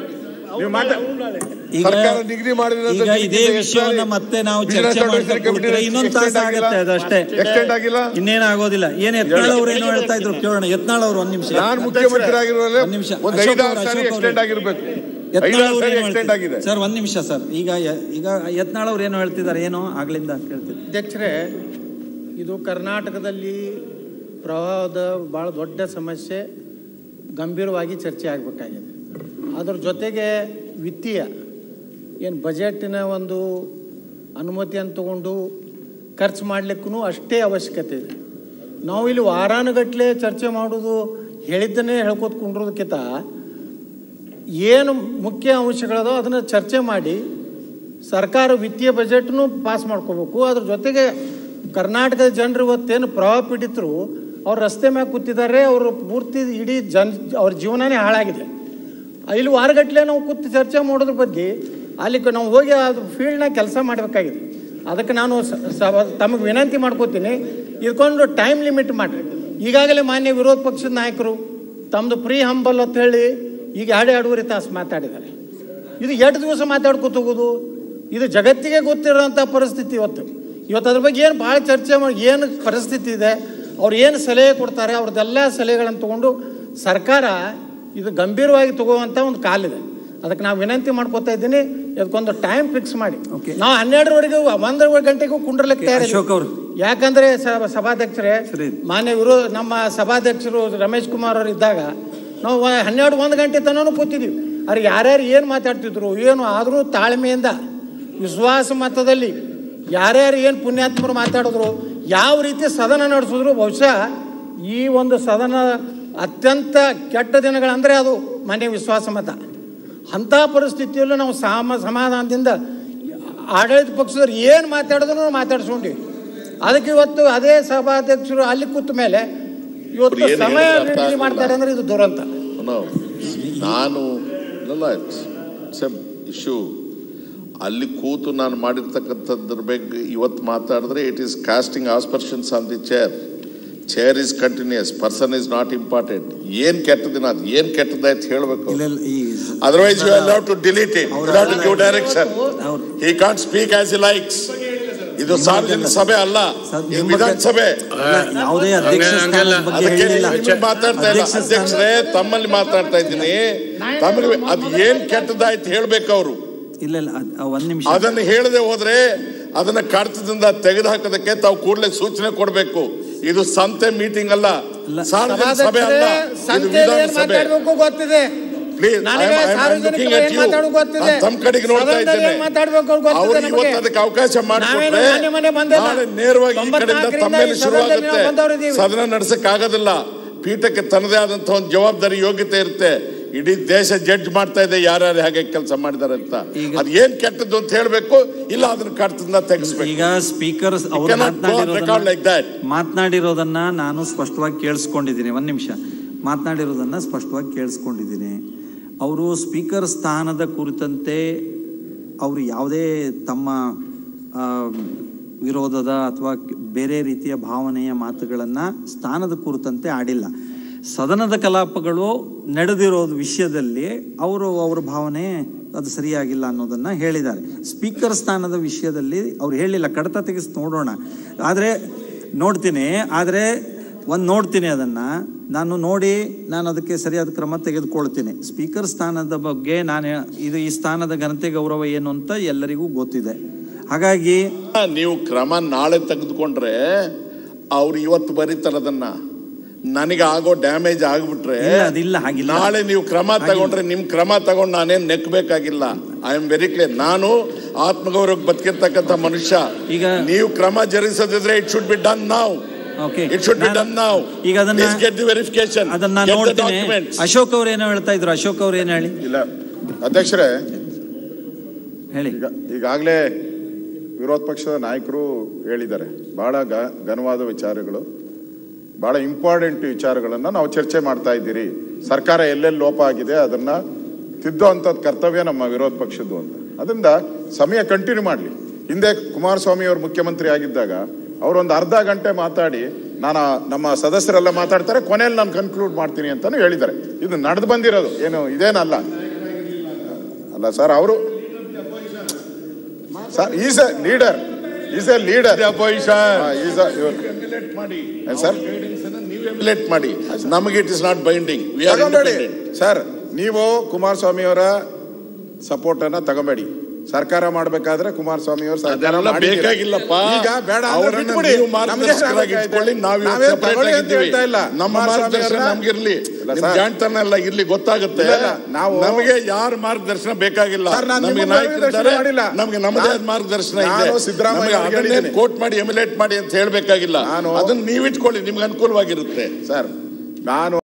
ಈಗ ಸರ್ಕಾರ ನಿಗದಿ ಮಾಡಿದ ಈಗ ಇದೇ ವಿಷಯವನ್ನ ಮತ್ತೆ ನಾವು ಚರ್ಚೆ ಮಾಡ್ತಾ ಕೂತ್ರೆ ಇನ್ನೊಂದು ತಾಸು ಆಗತ್ತೆ ಅದಷ್ಟೇ ಎಕ್ಸ್ಟೆಂಡ್ ಆಗಿಲ್ಲ ಇನ್ನೇನು ಆಗೋದಿಲ್ಲ ಏನ್ ಯತ್ನಾಳ್ ಅವ್ರು ಏನೋ ಹೇಳ್ತಾ ಇದ್ರು ಕೇಳೋಣ ಯತ್ನಾಳ್ ಅವ್ರು ಒಂದ್ ನಿಮಿಷ ನಾನು ಮುಖ್ಯಮಂತ್ರಿ ಆಗಿರುವಲ್ಲೇ ಒಂದ್ ನಿಮಿಷ ಒಂದು ಅಶೋಕ್ ಐದಾರು ಅವ್ರು, ಸಾರಿ ಅಶೋಕ್ ಎಕ್ಸ್ಟೆಂಡ್ ಅವ್ರು. ಆಗಿರ್ಬೇಕು ಯತ್ನಾಳ್ ಐದಾರು ಅವ್ರು ಸಾರಿ ಏನೋ ಎಕ್ಸ್ಟೆಂಡ್ ಆಗಿದೆ ಹೇಳ್ತಿದ್ದಾರೆ. ಸರ್ ಒಂದ್ ನಿಮಿಷ ಸರ್ ಈಗ ಯ- ಈಗ ಯತ್ನಾಳ್ ಅವ್ರು ಏನೋ ಹೇಳ್ತಿದ್ದಾರೆ ಏನೋ ಆಗ್ಲಿಂದ ಕೇಳ್ತಿದ್ರು ಅಧ್ಯಕ್ಷರೇ ಇದು ಕರ್ನಾಟಕದಲ್ಲಿ ಪ್ರವಾಹದ ಭಾಳ ದೊಡ್ಡ ಸಮಸ್ಯೆ ಗಂಭೀರವಾಗಿ ಚರ್ಚೆ ಆಗಬೇಕಾಗಿದೆ ಅದ್ರ ಜೊತೆಗೆ ವಿತ್ತೀಯ ಏನು ಬಜೆಟಿನ ಒಂದು ಅನುಮತಿಯನ್ನು ತಗೊಂಡು ಖರ್ಚು ಮಾಡಲಿಕ್ಕೂ ಅಷ್ಟೇ ಅವಶ್ಯಕತೆ ಇದೆ ನಾವು ಇಲ್ಲಿ ವಾರಾನುಗಟ್ಟಲೆ ಚರ್ಚೆ ಮಾಡೋದು ಹೇಳಿದ್ದನ್ನೇ ಹೇಳ್ಕೊತ ಕುಂಡ್ರೋದಕ್ಕಿಂತ ಏನು ಮುಖ್ಯ ಅಂಶಗಳದೋ ಅದನ್ನು ಚರ್ಚೆ ಮಾಡಿ ಸರ್ಕಾರ ವಿತ್ತೀಯ ಬಜೆಟ್ನು ಪಾಸ್ ಮಾಡ್ಕೋಬೇಕು ಅದ್ರ ಜೊತೆಗೆ ಕರ್ನಾಟಕದ ಜನರು ಇವತ್ತೇನು ಪ್ರವಾಹ ಪೀಡಿತರು ಅವ್ರು ರಸ್ತೆ ಮ್ಯಾಗ ಕೂತಿದ್ದಾರೆ ಅವರು ಪೂರ್ತಿ ಇಡೀ ಜನ್ ಅವ್ರ ಜೀವನನೇ ಹಾಳಾಗಿದೆ ಇಲ್ಲಿ ವಾರಗಟ್ಟಲೆ ನಾವು ಕೂತು ಚರ್ಚೆ ಮಾಡೋದ್ರ ಬಗ್ಗೆ ಅಲ್ಲಿ ಕ- ನಾವು ಹೋಗಿ ಅದು ಫೀಲ್ಡ್ನಾಗ ಕೆಲಸ ಮಾಡಬೇಕಾಗಿದೆ ಅದಕ್ಕೆ ನಾನು ಸ- ಸ- ತಮಗೆ ವಿನಂತಿ ಮಾಡ್ಕೋತೀನಿ ಇದಕ್ಕೊಂದು ಟೈಮ್ ಲಿಮಿಟ್ ಮಾಡಿರಿ ಈಗಾಗಲೇ ಮಾನ್ಯ ವಿರೋಧ ಪಕ್ಷದ ನಾಯಕರು ತಮ್ಮದು ಪ್ರೀ ಹಂಬಲ್ ಅಂತ ಹೇಳಿ ಈಗ ಎರಡು ಎರಡೂವರೆ ತಾಸು ಮಾತಾಡಿದ್ದಾರೆ ಇದು ಎಷ್ಟು ದಿವಸ ಮಾತಾಡ್ಕೊತ ಹೋಗೋದು ಇದು ಜಗತ್ತಿಗೆ ಗೊತ್ತಿರೋಂಥ ಪರಿಸ್ಥಿತಿ ಇವತ್ತು ಇವತ್ತು ಅದ್ರ ಬಗ್ಗೆ ಏನು ಭಾಳ ಚರ್ಚೆ ಮಾಡಿ ಏನು ಪರಿಸ್ಥಿತಿ ಇದೆ ಅವ್ರು ಏನು ಸಲಹೆ ಕೊಡ್ತಾರೆ ಅವ್ರದ್ದೆಲ್ಲ ಸಲಹೆಗಳನ್ನು ತಗೊಂಡು ಸರ್ಕಾರ ಇದು ಗಂಭೀರವಾಗಿ ತಗೋವಂಥ ಒಂದು ಕಾಲಿದೆ ಅದಕ್ಕೆ ನಾವು ವಿನಂತಿ ಮಾಡ್ಕೋತಾ ಇದ್ದೀನಿ ಇದಕ್ಕೊಂದು ಟೈಮ್ ಫಿಕ್ಸ್ ಮಾಡಿ ನಾವು ಹನ್ನೆರಡರವರೆಗೂ ಒಂದರ ಗಂಟೆಗೂ ಕುಂಡ್ರಲಿಕ್ಕೆ ಅಶೋಕ್ ಅವ್ರು. ಯಾಕಂದ್ರೆ ಸ- ಸಭಾಧ್ಯಕ್ಷರೇ ಮಾನ್ಯ ವಿರೋ ನಮ್ಮ ಸಭಾಧ್ಯಕ್ಷರು ರಮೇಶ್ ಕುಮಾರ್ ಅವರು ಇದ್ದಾಗ ನಾವು ವ- ಹನ್ನೆರಡು ಒಂದು ಗಂಟೆ ತನಕ ಕೂತಿದ್ವಿ ಅವ್ರು ಯಾರ್ಯಾರು ಏನು ಮಾತಾಡ್ತಿದ್ರು ಏನು ಆದರೂ ತಾಳ್ಮೆಯಿಂದ ವಿಶ್ವಾಸ ಮತದಲ್ಲಿ ಯಾರ್ಯಾರು ಏನು ಪುಣ್ಯಾತ್ಮರು ಮಾತಾಡಿದ್ರು ಯಾವ ರೀತಿ ಸದನ ನಡೆಸಿದ್ರು ಬಹುಶಃ ಈ ಒಂದು ಸದನ ಅತ್ಯಂತ ಕೆಟ್ಟ ದಿನಗಳಂದರೆ ಅದು ಮಾನ್ಯ ವಿಶ್ವಾಸ ಮತ ಅಂಥ ಪರಿಸ್ಥಿತಿಯಲ್ಲೂ ನಾವು ಸಾಮ ಸಮಾಧಾನದಿಂದ ಆಡಳಿತ ಪಕ್ಷದವ್ರು ಏನು ಮಾತಾಡಿದ್ರು ನಾವು ಮಾತಾಡ್ಸ್ಕೊಂಡ್ವಿ ಅದಕ್ಕೆ ಇವತ್ತು ಅದೇ ಸಭಾಧ್ಯಕ್ಷರು ಅಲ್ಲಿ ಕೂತ ಮೇಲೆ ಇವತ್ತು ಏನ್ ಸಮಯ ಹೇಳ್ತಾರೆ ಅರ್ಥ ನಿಗದಿ ಮಾಡ್ತಾರೆ ಅಂದ್ರೆ ಇದು ದುರಂತ No, ನಾನು ಅಲ್ಲ ಇಶ್ಯೂ ಅಲ್ಲಿ ಕೂತು ನಾನು ಮಾಡಿರ್ತಕ್ಕಂಥದ್ರ ಬಗ್ಗೆ ಇವತ್ತು ಮಾತಾಡಿದ್ರೆ it is casting aspersions on the chair chair is continues person is not important ಏನ್ ಕೆಟ್ಟದಿನ ಅದು ಏನ್ ಕೆಟ್ಟದಾಯ್ತು ಹೇಳ್ಬೇಕು otherwise you allow to delete it without give direction he can't speak as he likes ಇದು ಸಾರ್ವಜನಿಕ ಸಭೆ ಅಲ್ಲ ಇದು ವಿಧಾನಸಭೆ ಯಾವುದೇ ಅಧ್ಯಕ್ಷ ಸ್ಥಾನದ ಬಗ್ಗೆ ಅದಕ್ಕೆ ಹೇಳಿಲ್ಲ ನೀವು ಮಾತಾಡ್ತಾ ಇಲ್ಲ ಅಧ್ಯಕ್ಷರೇ ತಮ್ಮಲ್ಲಿ ಮಾತಾಡ್ತಾ ಇದ್ದೀನಿ ತಮಗೆ ಅದು ಏನ್ ಕೆಟ್ಟದಾಯ್ತು ಹೇಳ್ಬೇಕು ಅವರು ಇಲ್ಲ ಇಲ್ಲ ಅದ್- ಅದ್ ಒಂದ್ ನಿಮಿಷ ಅದನ್ನು ಹೇಳದೆ ಹೋದ್ರೆ ಅದನ್ನ ಕಡತದಿಂದ ತೆಗೆದು ಹಾಕೋದಕ್ಕೆ ತಾವು ಕೂಡಲೇ ಸೂಚನೆ ಕೊಡಬೇಕು ಇದು ಸಂತೆ ಮೀಟಿಂಗ್ ಅಲ್ಲ ಸಾರ್ವಜನಿಕ ಸಭೆ ಅಲ್ಲ ಇದು ಸಂತೆಯಲ್ಲಿ ಏನ್ ವಿಧಾನಸಭೆ ಮಾತಾಡ್ಬೇಕು ಗೊತ್ತಿದೆ Please, ನನಗೆ I am- I am ಸಾರ್ವಜನಿಕ looking at ಏನ್ you. ಮಾತಾಡೋದು ಗೊತ್ತಿದೆ ನಾನ್ ತಮ್ಮ ಕಡೆಗೆ ನೋಡ್ತಾ ಸದನದಲ್ಲಿ ಇದ್ದೇನೆ. ಏನ್ ಮಾತಾಡ್ಬೇಕು ಅಂತ ಗೊತ್ತಿದೆ ಅವ್ರು ನಮಗೆ. ಇವತ್ತು ಅದಕ್ಕೆ ಅವಕಾಶ ನಾವೇನು ಮಾಡಿಕೊಟ್ರೆ ಮಾನ್ಯ ಮನೆ ಬಂದಿಲ್ಲ. ನಾಳೆ ನೇರವಾಗಿ ಈ ಕಡೆಯಿಂದ ತೊಂಬತ್ನಾಲ್ಕರಿಂದ ತಮ್ಮ ಮೇಲೆ ಈ ಸದನದಲ್ಲಿ ನಾವು ಶುರುವಾಗುತ್ತೆ ಬಂದವರಿದ್ದೀವಿ. ಸದನ ನಡೆಸಕ್ ಆಗೋದಿಲ್ಲ ಪೀಠಕ್ಕೆ ತನ್ನದೇ ಆದಂತ ಒಂದು ಜವಾಬ್ದಾರಿ ಯೋಗ್ಯತೆ ಇರುತ್ತೆ ಇಡೀ ದೇಶ ಜಡ್ಜ್ ಮಾಡ್ತಾ ಇದೆ ಯಾರ್ಯಾರು ಹೇಗೆ ಕೆಲಸ ಮಾಡಿದ್ದಾರೆ ಅಂತ ಅದ್ ಏನ್ ಕೆಟ್ಟದ್ದು ಅಂತ ಹೇಳ್ಬೇಕು ಇಲ್ಲ ಅದನ್ನ ಕರ್ತದಿಂದ ತೆಗಿಸ್ಬೇಕು ಈಗ ಸ್ಪೀಕರ್ ಅವರು cannot go on record like that. ಮಾತನಾಡಿರೋದನ್ನ ನಾನು ಸ್ಪಷ್ಟವಾಗಿ ಕೇಳಿಸ್ಕೊಂಡಿದ್ದೀನಿ ಒಂದ್ ನಿಮಿಷ ಮಾತನಾಡಿರೋದನ್ನ ಸ್ಪಷ್ಟವಾಗಿ ಕೇಳಿಸ್ಕೊಂಡಿದ್ದೀನಿ ಅವರು ಸ್ಪೀಕರ್ ಸ್ಥಾನದ ಕುರಿತಂತೆ ಅವರು ಯಾವುದೇ ತಮ್ಮ ಆ, ವಿರೋಧದ ಅಥವಾ ಬೇರೆ ರೀತಿಯ ಭಾವನೆಯ ಮಾತುಗಳನ್ನು ಸ್ಥಾನದ ಕುರಿತಂತೆ ಆಡಿಲ್ಲ ಸದನದ ಕಲಾಪಗಳು ನಡೆದಿರೋ ವಿಷಯದಲ್ಲಿ ಅವರು ಅವರ ಭಾವನೆ ಅದು ಸರಿಯಾಗಿಲ್ಲ ಅನ್ನೋದನ್ನು ಹೇಳಿದ್ದಾರೆ ಸ್ಪೀಕರ್ ಸ್ಥಾನದ ವಿಷಯದಲ್ಲಿ ಅವ್ರು ಹೇಳಿಲ್ಲ ಕಡತ ತೆಗೆಸಿ ನೋಡೋಣ ಆದರೆ ನೋಡ್ತೀನಿ ಆದರೆ ಒಂದು ನೋಡ್ತೀನಿ ಅದನ್ನು ನಾನು ನೋಡಿ ನಾನು ಅದಕ್ಕೆ ಸರಿಯಾದ ಕ್ರಮ ತೆಗೆದುಕೊಳ್ತೀನಿ ಸ್ಪೀಕರ್ ಸ್ಥಾನದ ಬಗ್ಗೆ ನಾನು ಇದು ಈ ಸ್ಥಾನದ ಘನತೆ ಗೌರವ ಏನು ಅಂತ ಎಲ್ಲರಿಗೂ ಗೊತ್ತಿದೆ ಹಾಗಾಗಿ ನೀವು ಕ್ರಮ ನಾಳೆ ತೆಗೆದುಕೊಂಡ್ರೆ ಅವ್ರು ಇವತ್ತು ಬರೀತಾರೆ ಅದನ್ನ ನನಗೆ ಆಗೋ ಡ್ಯಾಮೇಜ್ ಆಗ್ಬಿಟ್ರೆ ಇಲ್ಲ, ಅದಿಲ್ಲ, ಹಾಗಿಲ್ಲ. ನಾಳೆ ನೀವು ಕ್ರಮ ತಗೊಂಡ್ರೆ ನಿಮ್ ಕ್ರಮ ತಗೊಂಡು ನಾನೇನ್ ನೆಕ್ಬೇಕಾಗಿಲ್ಲ ಐ ಆಮ್ ವೆರಿ ಕ್ಲಿಯರ್ ನಾನು ಆತ್ಮಗೌರವಕ್ಕೆ ಬದುಕಿರ್ತಕ್ಕಂಥ ಮನುಷ್ಯ ಈಗ ನೀವು ಕ್ರಮ ಜರುಗಿಸದಿದ್ರೆ it should be done now okay it should be done now ಈಗ ಅದನ್ನ ಗೆಟ್ ದಿ ವೆರಿಫಿಕೇಶನ್ ಅದನ್ನ ನಾನು ನೋಡ್ತೀನಿ ಅಶೋಕ್ ಅವ್ರು ಏನೋ ಹೇಳ್ತಾ ಇದ್ರು ಅಶೋಕ್ ಅವ್ರು ಏನು ಹೇಳಿ ಇಲ್ಲ ಅಧ್ಯಕ್ಷರೇ ಹೇಳಿ ಈಗ ಈಗಾಗಲೇ ವಿರೋಧ ಪಕ್ಷದ ನಾಯಕರು ಹೇಳಿದ್ದಾರೆ ಬಹಳ ಗ ಘನವಾದ ವಿಚಾರಗಳು ಬಹಳ ಇಂಪಾರ್ಟೆಂಟ್ ವಿಚಾರಗಳನ್ನು ನಾವು ಚರ್ಚೆ ಮಾಡ್ತಾ ಇದ್ದೀರಿ ಸರ್ಕಾರ ಎಲ್ಲೆಲ್ಲಿ ಲೋಪ ಆಗಿದೆ ಅದನ್ನ ತಿದ್ದುವಂಥದ್ದು ಕರ್ತವ್ಯ ನಮ್ಮ ವಿರೋಧ ಪಕ್ಷದ್ದು ಅಂತ ಅದರಿಂದ ಸಮಯ ಕಂಟಿನ್ಯೂ ಮಾಡಲಿ ಹಿಂದೆ ಕುಮಾರಸ್ವಾಮಿ ಅವರು ಮುಖ್ಯಮಂತ್ರಿ ಆಗಿದ್ದಾಗ ಅವರೊಂದು ಅರ್ಧ ಗಂಟೆ ಮಾತಾಡಿ ನಾನು ನಮ್ಮ ಸದಸ್ಯರೆಲ್ಲ ಮಾತಾಡ್ತಾರೆ ಕೊನೆಯಲ್ಲಿ ನಾನು ಕನ್ಕ್ಲೂಡ್ ಮಾಡ್ತೀನಿ ಅಂತಾನು ಹೇಳಿದ್ದಾರೆ ಇದು ನಡೆದು ಬಂದಿರೋದು ಏನು ಇದೇನಲ್ಲ ಅಲ್ಲ ಸರ್ ಅವರು sir is a leader is a leader ಮಾಡಿ ಸರ್ ಲೇಟ್ ಮಾಡಿ ನಮಗೆ it is not binding we are ತಗೊಂಬೇಡಿ ಸರ್ ನೀವು ಕುಮಾರಸ್ವಾಮಿ ಅವರ ಸಪೋರ್ಟ್ ಅನ್ನ ತಗೊಂಬೇಡಿ ಸರ್ಕಾರ ಮಾಡ್ಬೇಕಾದ್ರೆ ಕುಮಾರಸ್ವಾಮಿ ಅವರು ಸರ್ಕಾರ ಅದೆಲ್ಲ ಮಾಡಿದ್ದೀರಿ. ಬೇಕಾಗಿಲ್ಲಪ್ಪ ಈಗ ಬೇಡ ಅಂದ್ರೆ ಅವರನ್ನ ಬಿಟ್ಬಿಡಿ. ನೀವು ನಮ್ಗೆ ಮಾರ್ಗದರ್ಶಕರಾಗಿ ಬೇಕಾಗಿದೆ. ಇಟ್ಕೊಳ್ಳಿ ನಾವು ಇವತ್ತು ನಾವೇನ್ separate ತಗೊಳ್ಳಿ ಅಂತ ಆಗಿದ್ದೀವಿ. ಹೇಳ್ತಾ ಇಲ್ಲ. ನಮ್ಮ ಕುಮಾರಸ್ವಾಮಿ ಮಾರ್ಗದರ್ಶನ ಅವರನ್ನ- ನಮ್ಗಿರ್ಲಿ ಇಲ್ಲ ನಿಮ್ ಸರ್. ಜಾಣ್ತನ ಎಲ್ಲ ಇರ್ಲಿ ಗೊತ್ತಾಗುತ್ತೆ ಇಲ್ಲ, ಇಲ್ಲ, ನಾವು- ನಮಗೆ ಯಾರ ಮಾರ್ಗದರ್ಶನ ಬೇಕಾಗಿಲ್ಲ ಸರ್, ನಾನು ನಮಗೆ ನಿಮ್ಮ ನಾಯಕರಿದ್ದಾರೆ ಮಾರ್ಗದರ್ಶನ ಮಾಡಿಲ್ಲ. ನಮಗೆ ನಮ್ಮದೇ ಆದ ನಾನು- ಮಾರ್ಗದರ್ಶನ ನಾನು ಇದೆ ಸಿದ್ದರಾಮಯ್ಯ ನಮಗೆ ಅವರಿಗೆ ಅದನ್ನೇ ಹೇಳಿದ್ದೀನಿ. ಕೋಟ್ ಮಾಡಿ ಎಮ್ಯುಲೇಟ್ ಮಾಡಿ ಅಂತ ಹೇಳ್ಬೇಕಾಗಿಲ್ಲ ಅದನ್ನ ನೀವು ಇಟ್ಕೊಳ್ಳಿ ನಿಮ್ಗೆ ಅನುಕೂಲವಾಗಿರುತ್ತೆ ಸರ್ ನಾನು